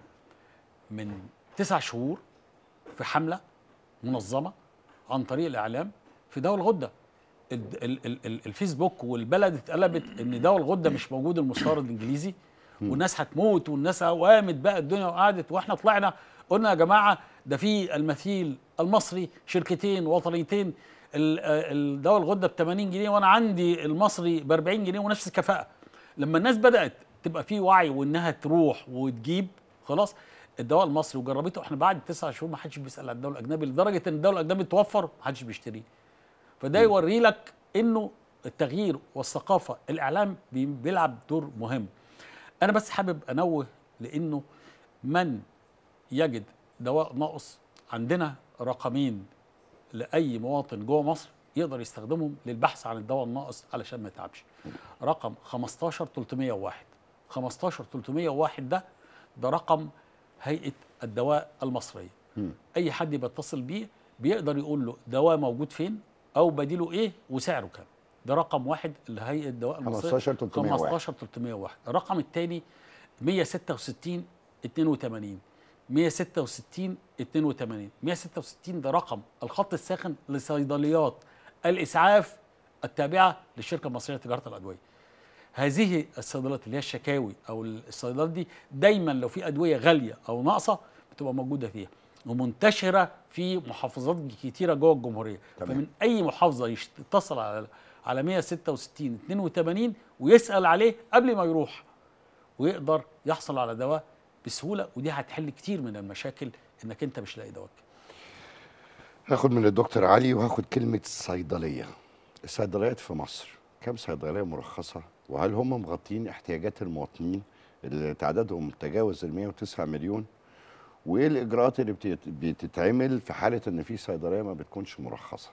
من تسع شهور في حمله منظمه عن طريق الاعلام في دواء الغده ال- ال- ال- ال- الفيسبوك والبلد اتقلبت ان دواء الغده مش موجود المستورد الانجليزي والناس هتموت والناس قامت بقى الدنيا وقعدت واحنا طلعنا قلنا يا جماعه ده في المثيل المصري شركتين وطنيتين ال- آه، الدواء الغده ب 80 جنيه وانا عندي المصري ب 40 جنيه ونفس الكفاءه لما الناس بدات تبقى في وعي وانها تروح وتجيب خلاص الدواء المصري وجربته احنا بعد تسع شهور ما حدش بيسال على الدواء الاجنبي لدرجه ان الدواء الاجنبي اتوفر ما حدش بيشتريه فده يوري لك انه التغيير والثقافه الاعلام بي- بيلعب دور مهم انا بس حابب انوه لانه من يجد دواء ناقص عندنا رقمين لاي مواطن جوه مصر يقدر يستخدمهم للبحث عن الدواء الناقص علشان ما يتعبش رقم 15 301 15 301 ده ده رقم هيئه الدواء المصريه اي حد بيتصل بيه بيقدر يقول له دواء موجود فين او بديله ايه وسعره كام ده رقم واحد اللي هيئه الدواء المصريه 15 301. 15 301 الرقم الثاني 166 82 166 82 166 ده رقم الخط الساخن لصيدليات الاسعاف التابعه للشركه المصريه لتجاره الادويه هذه الصيدليات اللي هي الشكاوي او الصيدليات دي دايما لو في ادويه غاليه او ناقصه بتبقى موجوده فيها ومنتشره في محافظات كتيره جوه الجمهوريه تمام. فمن اي محافظه يشت- يتصل على على 166 82 ويسال عليه قبل ما يروح ويقدر يحصل على دواء بسهوله ودي هتحل كتير من المشاكل انك انت مش لاقي دواء هاخد من الدكتور علي وهاخد كلمة صيدلية الصيدليات في مصر كم صيدلية مرخصة وهل هم مغطين احتياجات المواطنين اللي تعدادهم تجاوز ال 109 مليون وايه الاجراءات اللي بتت- بتتعمل في حالة ان في صيدلية ما بتكونش مرخصة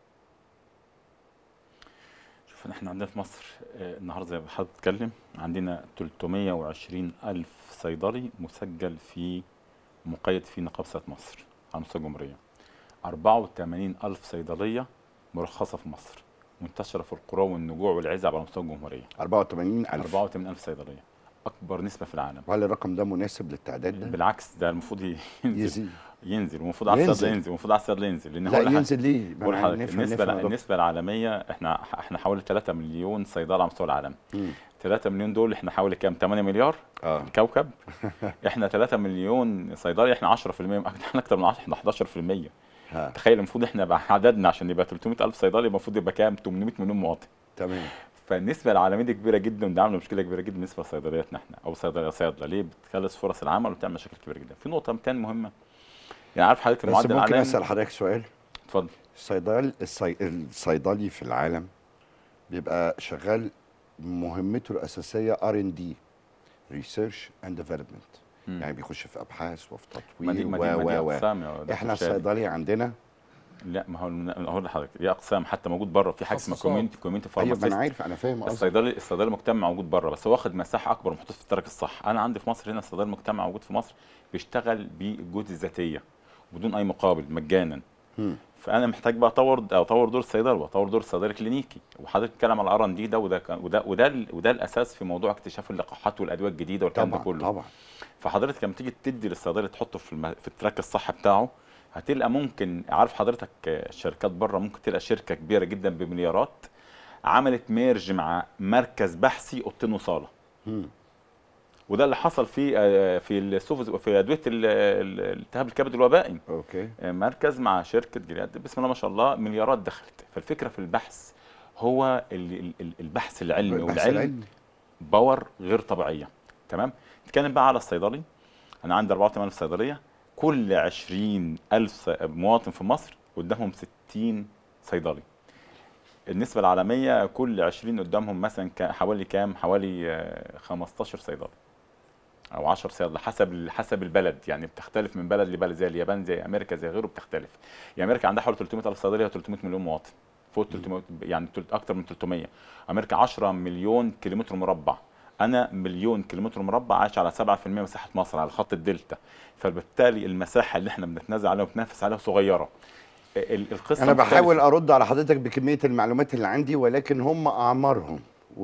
شوف احنا عندنا في مصر آه، النهارده زي ما حضرتك بتتكلم عندنا 320 ألف صيدلي مسجل في مقيد في نقابة صيدلة مصر على مستوى الجمهورية 84 ألف صيدلية مرخصة في مصر منتشرة في القرى والنجوع والعزب على مستوى الجمهورية 84 ألف 84 ألف صيدلية أكبر نسبة في العالم وهل الرقم ده مناسب للتعداد ده؟ بالعكس ده المفروض ي- ينزل يزيد ينزل والمفروض على ينزل. الصيدلة ينزل والمفروض على الصيدلة ينزل لأن لا هقول لحضرتك- ينزل ليه؟ ما بقول أنا لحضرتك نفهم- النسبة نفهم يا دكتور. النسبة العالمية احنا احنا حوالي 3 مليون صيدلة على مستوى العالم مم. 3 مليون دول احنا حوالي كام 8 مليار اه كوكب احنا 3 مليون صيدلي احنا 10% احنا اكتر من 10 احنا 11% ها تخيل المفروض احنا بقى عددنا عشان يبقى 300 الف صيدلي المفروض يبقى كام 800 مليون مواطن تمام فالنسبه العالميه دي كبيره جدا وده عامله مشكله كبيره جدا بالنسبه لصيدلياتنا احنا او صيدله صيدله ليه بتخلص فرص العمل وبتعمل مشاكل كبيره جدا في نقطه تانية مهمه يعني عارف حضرتك بس المعدل ممكن العالمي اسال حضرتك سؤال اتفضل الصيدل الصي... الصيدلي في العالم بيبقى شغال مهمته الاساسيه ار ان دي ريسيرش اند ديفلوبمنت مم. يعني بيخش في ابحاث وفي ما دي تطوير ما و دي ما دي و و اقسام يا دكتور احنا شادي. الصيدلي عندنا لا ما هو الم- هقول لحضرتك دي اقسام حتى موجود بره في حاجه اسمها تخصصات. كوميونتي كوميونتي ايوه ما انا فارماسيست عارف انا فاهم قصدك الصيدلي الصيدلي المجتمع موجود بره بس هو واخد مساحه اكبر محطوط في الترك الصح انا عندي في مصر هنا الصيدلي المجتمع موجود في مصر بيشتغل بالجهود الذاتيه بدون اي مقابل مجانا مم. فانا محتاج بقى اطور اطور دور الصيدله واطور دور الصيدلي الكلينيكي وحضرتك بتتكلم على الار ان دي ده وده كان- وده وده ال- وده الاساس في موضوع اكتشاف اللقاحات والادويه الجديده والكلام ده طبعا كله طبعا فحضرتك لما تيجي تدي للصيدلي تحطه في الم... في التراك الصح بتاعه هتلقى ممكن عارف حضرتك آه، الشركات بره ممكن تلقى شركه كبيره جدا بمليارات عملت ميرج مع مركز بحثي اوضتين وصاله مم. وده اللي حصل في آه، في السوفز في ادويه ال- ال- الالتهاب الكبد الوبائي اوكي آه، مركز مع شركه جلياد بسم الله ما شاء الله مليارات دخلت فالفكره في البحث هو ال- ال- ال- البحث العلمي البحث والعلم العلمي. باور غير طبيعيه تمام نتكلم بقى على الصيدلي انا عندي 84 صيدليه كل 20 ألف ص- مواطن في مصر قدامهم 60 صيدلي النسبة العالمية كل 20 قدامهم مثلا كا- حوالي كام؟ حوالي آه، 15 صيدلي أو 10 صيدلة حسب حسب البلد يعني بتختلف من بلد لبلد زي اليابان زي أمريكا زي غيره بتختلف يعني أمريكا عندها حوالي 300 ألف صيدلية و300 مليون مواطن فوق 300 يعني تلت- أكتر من 300 أمريكا 10 مليون كيلومتر مربع انا مليون كيلومتر مربع عايش على 7% مساحه مصر على خط الدلتا فبالتالي المساحه اللي احنا بنتنازع عليها وبنتنافس عليها صغيره ال- القصه انا مختلفة. بحاول ارد على حضرتك بكميه المعلومات اللي عندي ولكن هم اعمارهم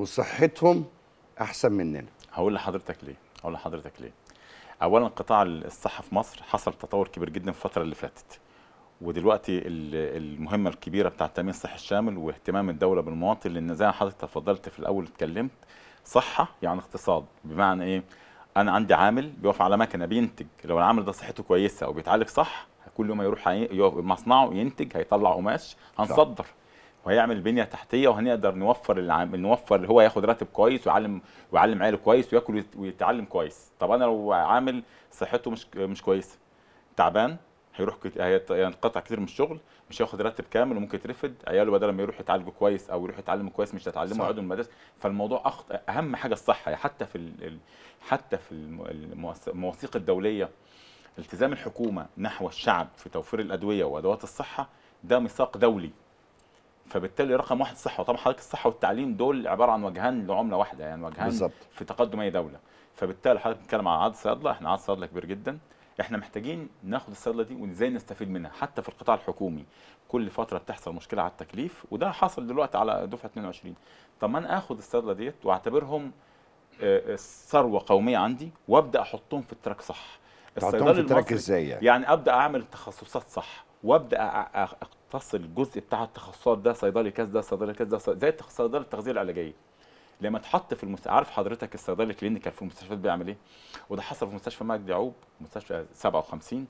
وصحتهم احسن مننا هقول لحضرتك ليه هقول لحضرتك ليه اولا قطاع الصحه في مصر حصل تطور كبير جدا في الفتره اللي فاتت ودلوقتي ال- المهمه الكبيره بتاعه التامين الصحي الشامل واهتمام الدوله بالمواطن لان زي ما حضرتك تفضلت في الاول اتكلمت صحه يعني اقتصاد بمعنى ايه انا عندي عامل بيقف على مكنه بينتج لو العامل ده صحته كويسه او بيتعالج صح كل يوم هيروح هي- يقف مصنعه ينتج هيطلع قماش هنصدر وهيعمل بنيه تحتيه وهنقدر نوفر العامل نوفر اللي هو ياخد راتب كويس ويعلم ويعلم عياله كويس وياكل ويت- ويتعلم كويس طب انا لو عامل صحته مش مش كويسه تعبان هيروح كت... هيت- هينقطع كتير من الشغل مش هياخد راتب كامل وممكن يترفد عياله بدل ما يروح يتعالجوا كويس او يروح يتعلموا كويس مش هيتعلموا صح. يقعدوا المدارس فالموضوع أخط... اهم حاجه الصحه يعني حتى في ال... ال- حتى في الم- المواث- المواثيق الدوليه التزام الحكومه نحو الشعب في توفير الادويه وادوات الصحه ده ميثاق دولي فبالتالي رقم واحد الصحه وطبعا حضرتك الصحه والتعليم دول عباره عن وجهان لعمله واحده يعني وجهان بالظبط. في تقدم اي دوله فبالتالي حضرتك بتتكلم عن عدد صيادله احنا عدد صيادله كبير جدا احنا محتاجين ناخد الصيادله دي وازاي نستفيد منها حتى في القطاع الحكومي كل فتره بتحصل مشكله على التكليف وده حصل دلوقتي على دفعه 22 طب ما انا اخد الصيادله ديت واعتبرهم آه، آه، ثروه قوميه عندي وابدا احطهم في التراك صح تحطهم في التراك المصري- ازاي يعني يعني ابدا اعمل تخصصات صح وابدا أ- أ- اختص الجزء بتاع التخصصات ده صيدلي كذا ده صيدلي كذا ده صيدلي- زي التخ- صيدله التغذيه العلاجيه لما اتحط في المست... عارف حضرتك الصيدلي الكلينيكال في المستشفيات بيعمل ايه وده حصل في مستشفى مجدي يعقوب مستشفى 57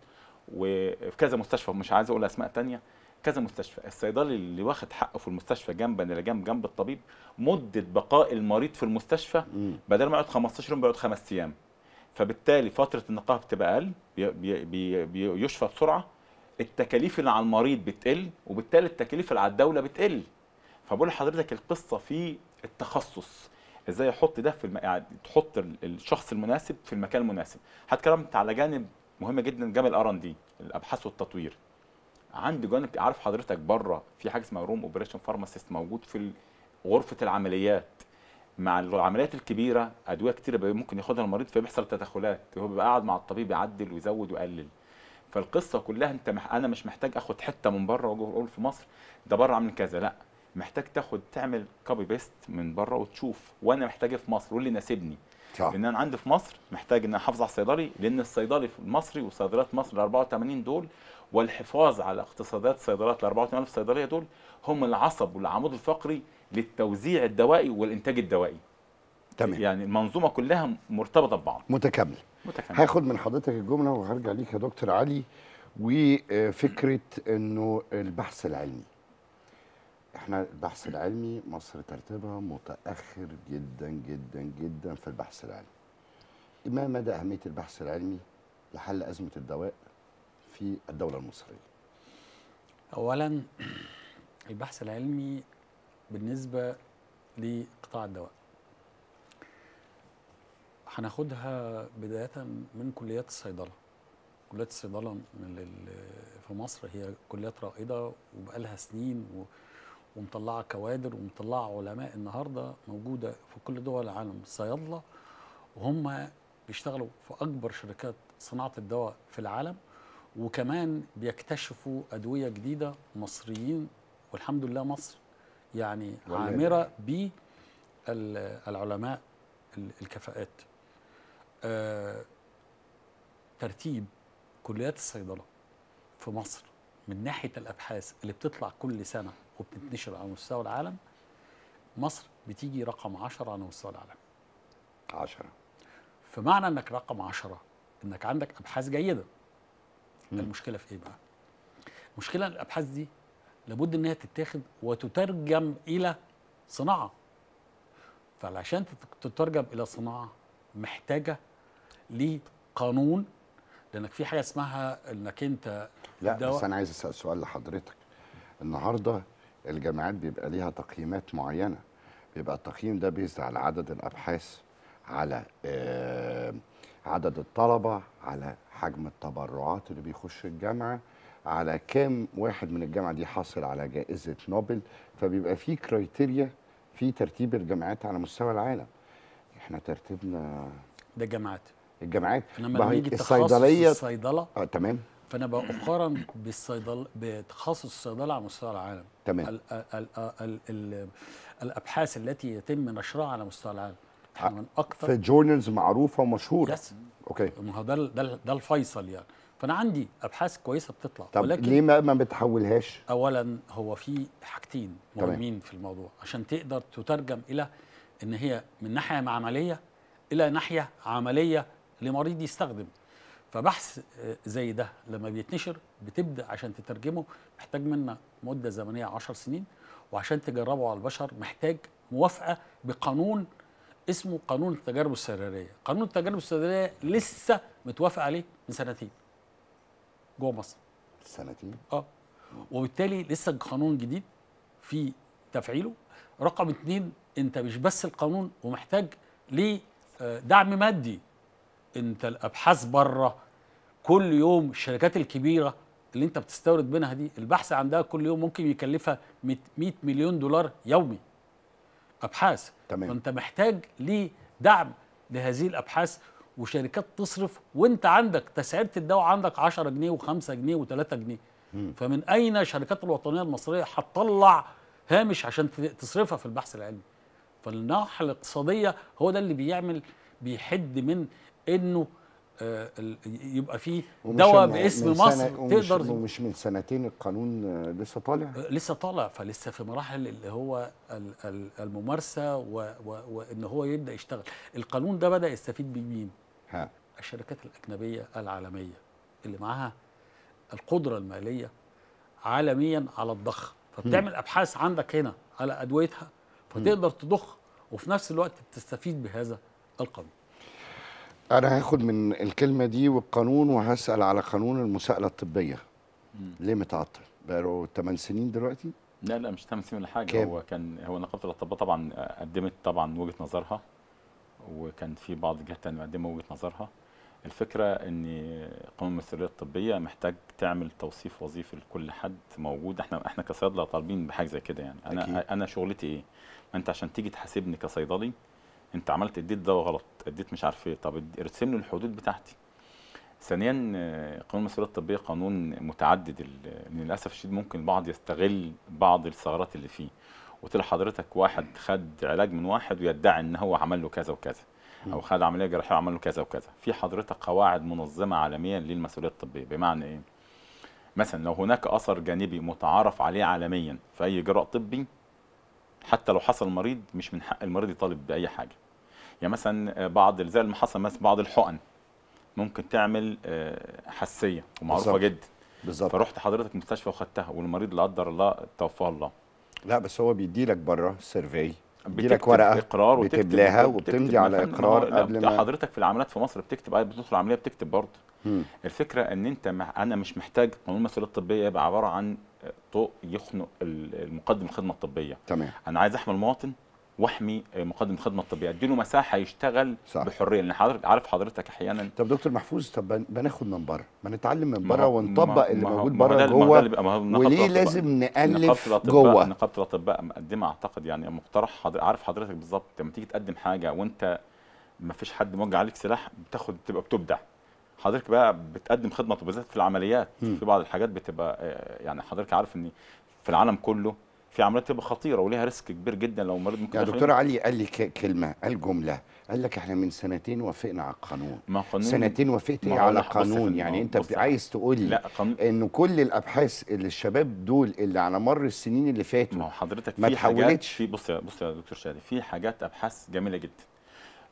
وفي كذا مستشفى مش عايز اقول اسماء تانية كذا مستشفى الصيدلي اللي واخد حقه في المستشفى جنبا الى جنب جنب الطبيب مده بقاء المريض في المستشفى مم. بدل ما يقعد 15 يوم بيقعد خمس ايام فبالتالي فتره النقاهه بتبقى اقل بي بي بي بيشفى بسرعه التكاليف اللي على المريض بتقل وبالتالي التكاليف اللي على الدوله بتقل فبقول لحضرتك القصه في التخصص ازاي احط ده في الم... يعني تحط ال- الشخص المناسب في المكان المناسب هتكلمت على جانب مهم جدا جانب الار ان دي الابحاث والتطوير عندي جانب عارف حضرتك بره في حاجه اسمها روم اوبريشن فارماسيست موجود في ال- غرفه العمليات مع العمليات الكبيره ادويه كتيره بي- ممكن ياخدها المريض فبيحصل تدخلات هو بيبقى قاعد مع الطبيب يعدل ويزود ويقلل فالقصه كلها انت مح... انا مش محتاج اخد حته من بره واجي اقول في مصر ده بره عامل كذا لا محتاج تاخد تعمل كوبي بيست من بره وتشوف وانا محتاج إيه في مصر واللي يناسبني صح لان انا عندي في مصر محتاج ان أنا احافظ على الصيدلي لان الصيدلي المصري وصيدليات مصر ال 84 دول والحفاظ على اقتصادات الصيدليات ال 84 الف صيدليه دول هم العصب والعمود الفقري للتوزيع الدوائي والانتاج الدوائي تمام يعني المنظومه كلها مرتبطه ببعض متكامل متكامل هاخد من حضرتك الجمله وهرجع ليك يا دكتور علي وفكره انه البحث العلمي احنا البحث العلمي مصر ترتيبها متاخر جدا جدا جدا في البحث العلمي ما مدى اهميه البحث العلمي لحل ازمه الدواء في الدوله المصريه اولا البحث العلمي بالنسبه لقطاع الدواء هناخدها بدايه من كليات الصيدله كليات الصيدله من ال- في مصر هي كليات رائده وبقالها سنين و ومطلعه كوادر ومطلعه علماء النهارده موجوده في كل دول العالم صيادله وهم بيشتغلوا في اكبر شركات صناعه الدواء في العالم وكمان بيكتشفوا ادويه جديده مصريين والحمد لله مصر يعني والله. عامره بالعلماء الكفاءات آه، ترتيب كليات الصيدله في مصر من ناحيه الابحاث اللي بتطلع كل سنه وبتنتشر على مستوى العالم مصر بتيجي رقم 10 على مستوى العالم عشرة فمعنى انك رقم عشرة انك عندك ابحاث جيده مم. المشكله في ايه بقى المشكله إن الابحاث دي لابد ان هي تتاخد وتترجم الى صناعه فعشان تت- تترجم الى صناعه محتاجه لقانون لانك في حاجه اسمها انك انت لا الدواء- بس انا عايز اسال سؤال لحضرتك النهارده الجامعات بيبقى ليها تقييمات معينه بيبقى التقييم ده بيزد على عدد الابحاث على آه عدد الطلبه على حجم التبرعات اللي بيخش الجامعه على كام واحد من الجامعه دي حاصل على جائزه نوبل فبيبقى في كرايتيريا في ترتيب الجامعات على مستوى العالم احنا ترتيبنا ده جامعات الجامعات انما ما لما هي يجي تخصص الصيدليه الصيدله اه تمام فانا بقارن بالصيدله بتخصص الصيدله على مستوى العالم تمام ال ال ال ال ال الابحاث التي يتم نشرها على مستوى العالم احنا من اكثر في جورنالز معروفه ومشهوره يس اوكي ما هو ده ال- ده ال- ده الفيصل يعني فانا عندي ابحاث كويسه بتطلع طب ولكن ليه ما ما بتحولهاش اولا هو في حاجتين تمام. مهمين في الموضوع عشان تقدر تترجم الى ان هي من ناحيه معمليه الى ناحيه عمليه لمريض يستخدم فبحث آه، زي ده لما بيتنشر بتبدا عشان تترجمه محتاج منا مده زمنيه 10 سنين وعشان تجربه على البشر محتاج موافقه بقانون اسمه قانون التجارب السريريه قانون التجارب السريريه لسه متوافق عليه من سنتين جوه مصر سنتين اه وبالتالي لسه قانون جديد في تفعيله رقم اتنين انت مش بس القانون ومحتاج لدعم مادي انت الابحاث بره كل يوم الشركات الكبيره اللي انت بتستورد منها دي البحث عندها كل يوم ممكن يكلفها 100 100 مليون دولار يومي ابحاث تمام. فانت محتاج لدعم لهذه الابحاث وشركات تصرف وانت عندك تسعيره الدواء عندك 10 جنيه و5 جنيه و3 جنيه فمن اين الشركات الوطنيه المصريه هتطلع هامش عشان ت- تصرفها في البحث العلمي فالناحيه الاقتصاديه هو ده اللي بيعمل بيحد من انه آه ال- يبقى فيه ومش دواء من- باسم من مصر سنة ومش تقدر ومش من سنتين القانون آه، لسه طالع آه، لسه طالع فلسه في مراحل اللي هو ال- ال- الممارسه و- و- وان هو يبدا يشتغل القانون ده بدا يستفيد بيه مين ها الشركات الاجنبيه العالميه اللي معاها القدره الماليه عالميا على الضخ فبتعمل ابحاث عندك هنا على ادويتها فتقدر تضخ وفي نفس الوقت تستفيد بهذا القانون انا هاخد من الكلمه دي والقانون وهسال على قانون المساءله الطبيه ليه متعطل بقاله 8 سنين دلوقتي لا لا مش تمثيل ولا حاجه كام؟ هو كان هو نقابه الاطباء طبعا قدمت طبعا وجهه نظرها وكان في بعض الجهات تانية مقدمه وجهه نظرها الفكره ان قانون المسؤوليه الطبيه محتاج تعمل توصيف وظيفي لكل حد موجود احنا احنا كصيادله طالبين بحاجه زي كده يعني انا أكيد. انا شغلتي ايه؟ ما انت عشان تيجي تحاسبني كصيدلي انت عملت اديت دواء غلط اديت مش عارف ايه طب اد- ارسم لي الحدود بتاعتي ثانيا آه، قانون المسؤوليه الطبيه قانون متعدد ال- للاسف الشديد ممكن البعض يستغل بعض الثغرات اللي فيه وتلاقي حضرتك واحد خد علاج من واحد ويدعي ان هو عمل له كذا وكذا او خد عمليه جراحيه وعمل له كذا وكذا في حضرتك قواعد منظمه عالميا للمسؤوليه الطبيه بمعنى ايه مثلا لو هناك اثر جانبي متعارف عليه عالميا في اي اجراء طبي حتى لو حصل مريض مش من حق المريض يطالب باي حاجه يعني مثلا آه، بعض زي ما حصل مثلا بعض الحقن ممكن تعمل آه، حساسيه ومعروفه بالظبط. جدا بالظبط فرحت حضرتك مستشفى وخدتها والمريض لا قدر الله توفاه الله لا بس هو بيدي لك بره سيرفي بيدي لك بتكتب ورقه اقرار وتكتب بتملاها وبتكتب وبتمضي على مثلاً، اقرار ما هو- قبل لا، ما حضرتك في العمليات في مصر بتكتب عايز بتدخل عمليه بتكتب برضه مم. الفكره ان انت مع انا مش محتاج قانون المسؤوليه الطبيه يبقى عباره عن طوق يخنق ال- المقدم الخدمه الطبيه تمام انا عايز احمي المواطن واحمي مقدم الخدمه الطبيه اديله مساحه يشتغل صح. بحريه لان حضرتك عارف حضرتك احيانا طب دكتور محفوظ طب بن- بناخد من بره ما نتعلم من ما بره هو- ونطبق ما- اللي ما هو- موجود ما هو بره ده- ما هو ده جوه اللي بيبقى- ما هو نقابة وليه الأطباء- لازم نقابه نالف الاطباء جوه نقابه الاطباء مقدمه اعتقد يعني مقترح حضر... عارف حضرتك بالظبط لما تيجي تقدم حاجه وانت ما فيش حد موجه عليك سلاح بتاخد تبقى بتبدع حضرتك بقى بتقدم خدمه طب بالذات في العمليات مم. في بعض الحاجات بتبقى آه، يعني حضرتك عارف ان في العالم كله في عمليات بتبقى خطيره وليها ريسك كبير جدا لو مريض ممكن يا يدخل- دكتور علي قال لي ك- كلمه قال جمله قال لك احنا من سنتين وافقنا على القانون ما قانون سنتين وافقت ما ايه هو على لا، بص يا قانون فندم، يعني ما هو انت بص يا عايز تقول لي لا قانون انه كل الابحاث اللي الشباب دول اللي على مر السنين اللي فاتوا ما هو حضرتك ما في حاجات اتحولتش. في بص يا بص يا دكتور شادي في حاجات ابحاث جميله جدا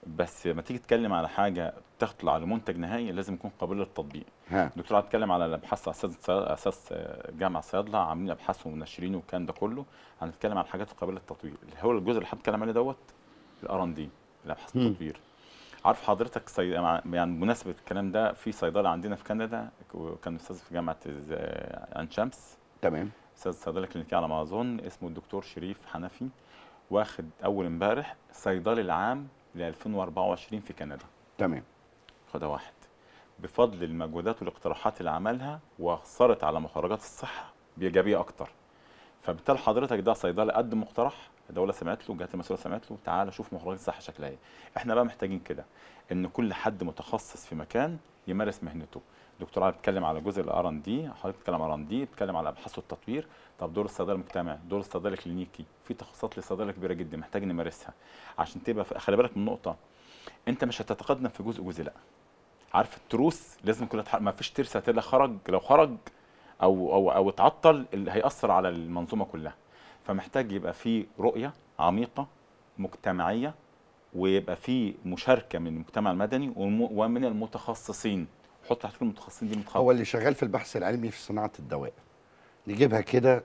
بس لما تيجي تتكلم على حاجه تطلع لمنتج نهائي لازم يكون قابل للتطبيق ها الدكتور قاعد يتكلم على الابحاث على اساس اساس آه، جامعه الصيادله عاملين ابحاث ومنشرين والكلام ده كله هنتكلم على الحاجات القابله للتطوير اللي هو الجزء اللي هتكلم عليه دوت الار ان دي الابحاث مم. التطوير عارف حضرتك صي... يعني بمناسبه الكلام ده في صيدله عندنا في كندا وكان استاذ في جامعه آه، عين شمس تمام استاذ صيدله كلينيكيه على ما اظن اسمه الدكتور شريف حنفي واخد اول امبارح صيدلي العام ل 2024 في كندا تمام خدها واحد بفضل المجهودات والاقتراحات اللي عملها واثرت على مخرجات الصحه بايجابيه اكتر فبالتالي حضرتك ده صيدلي قدم مقترح الدوله سمعت له جهات المسؤوله سمعت له تعالى شوف مخرجات الصحه شكلها ايه احنا بقى محتاجين كده ان كل حد متخصص في مكان يمارس مهنته دكتور علي بيتكلم على جزء الار ان دي حضرتك بتتكلم على ار ان دي بتتكلم على ابحاث والتطوير طب دور الصيدله المجتمعي دور الصيدله الكلينيكي في تخصصات للصيدله كبيره جدا محتاج نمارسها عشان تبقى في- خلي بالك من نقطه انت مش هتتقدم في جزء جزء لا عارف التروس لازم كلها تح... ما فيش ترس هتلاقي خرج لو خرج او او او اتعطل اللي هياثر على المنظومه كلها فمحتاج يبقى في رؤيه عميقه مجتمعيه ويبقى في مشاركه من المجتمع المدني والم- ومن المتخصصين حط تحت كلمه المتخصصين دي متخصص هو اللي شغال في البحث العلمي في صناعه الدواء نجيبها كده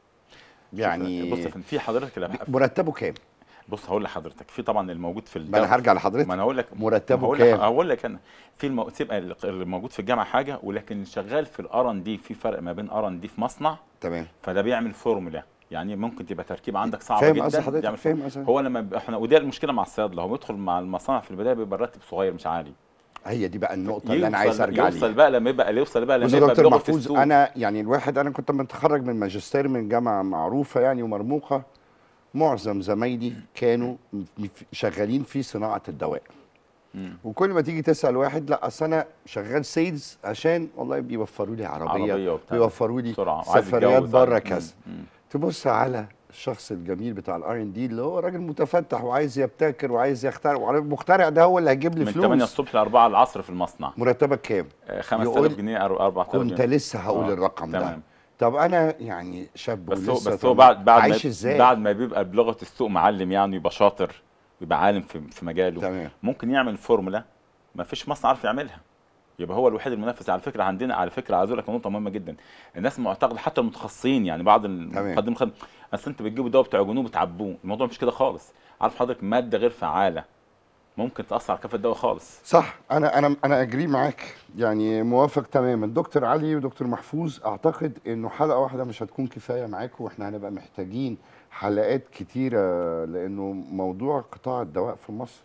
يعني بص يا فندم، في حضرتك الأبحاث- مرتبه كام؟ بص هقول لحضرتك في طبعا الموجود في ما الدواء انا هرجع لحضرتك ما انا هقول لك مرتبه هقول كام؟ لك هقول لك انا في المو... تبقى اللي موجود في الجامعه حاجه ولكن اللي شغال في الار ان دي في فرق ما بين ار ان دي في مصنع تمام فده بيعمل فورمولا يعني ممكن تبقى تركيبه عندك صعبه فاهم جدا قصد حضرتك بيعمل فاهم قصد هو لما بيبقى احنا ودي المشكله مع الصيادله هو بيدخل مع المصانع في البدايه بيبقى الراتب صغير مش عالي هي دي بقى النقطه اللي انا يوصل- عايز ارجع يوصل ليها بقى لما يبقى يوصل بقى لما بص يا يبقى دكتور بلغة محفوظ السوق. انا يعني الواحد انا كنت متخرج من ماجستير من جامعه معروفه يعني ومرموقه معظم زمايلي كانوا م- ف- شغالين في صناعه الدواء مم. وكل ما تيجي تسال واحد لا اصل انا شغال سيلز عشان والله بيوفروا لي عربيه, عربيه وبتاع بيوفروا لي بسرعه وعايز سفريات يتجوز، بره عايز- كذا مم. مم. تبص على الشخص الجميل بتاع الار ان دي اللي هو راجل متفتح وعايز يبتكر وعايز يخترع وعارف المخترع ده هو اللي هيجيب لي من 8 فلوس الصبح ل 4 العصر في المصنع مرتبك كام؟ آه، 5000 يقول- جنيه أو 4000 كنت جنيه لسه هقول آه، الرقم ده تمام طب انا يعني شاب بس هو ولسه بس هو طب بعد بعد عايش ما ازاي؟ بعد ما بيبقى بلغه السوق معلم يعني يبقى شاطر يبقى عالم في في مجاله تمام ممكن يعمل فورمولا ما فيش مصنع عارف يعملها يبقى هو الوحيد المنافس على فكره عندنا على فكره عايز اقول لك نقطه مهمه جدا الناس معتقده حتى المتخصصين يعني بعض المقدمين خد اصل انت بتجيبوا دواء بتعجنوه بتعبوه الموضوع مش كده خالص عارف حضرتك ماده غير فعاله ممكن تاثر على كفه الدواء خالص صح انا انا انا اجري معاك يعني موافق تماما دكتور علي ودكتور محفوظ اعتقد انه حلقه واحده مش هتكون كفايه معاكم واحنا هنبقى محتاجين حلقات كتيره لانه موضوع قطاع الدواء في مصر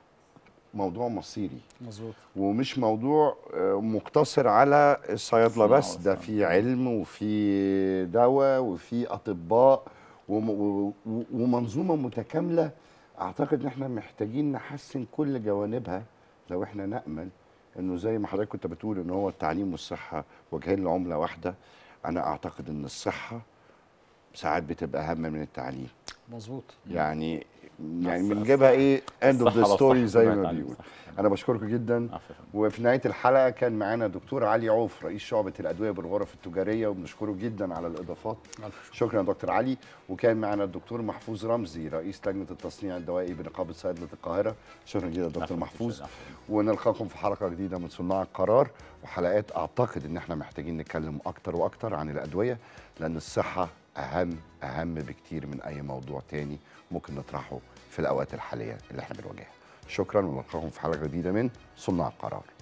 موضوع مصيري مظبوط ومش موضوع آه، مقتصر على الصيادله صناعة بس ده وصناعة. في علم وفي دواء وفي اطباء وم- و- و- ومنظومه متكامله اعتقد ان احنا محتاجين نحسن كل جوانبها لو احنا نامل انه زي ما حضرتك كنت بتقول ان هو التعليم والصحه وجهين لعمله واحده انا اعتقد ان الصحه ساعات بتبقى اهم من التعليم مظبوط يعني يعني الص- بنجيبها ايه اند اوف الصحة ذا لو ستوري صح زي تبقى ما تعليم بيقول صح. انا بشكركم جدا عفوا يا فندم. وفي نهايه الحلقه كان معانا دكتور علي عوف رئيس شعبه الادويه بالغرف التجاريه وبنشكره جدا على الاضافات ألف شكر. شكرا يا دكتور علي وكان معنا الدكتور محفوظ رمزي رئيس لجنه التصنيع الدوائي بنقابه صيدله القاهره شكرا جدا يا دكتور عفوا، محفوظ عفوا. ونلقاكم في حلقه جديده من صناع القرار وحلقات اعتقد ان احنا محتاجين نتكلم اكتر واكتر عن الادويه لان الصحه اهم اهم بكتير من اي موضوع تاني ممكن نطرحه في الاوقات الحاليه اللي احنا بنواجهها شكرا ونلقاكم في حلقه جديده من صناع القرار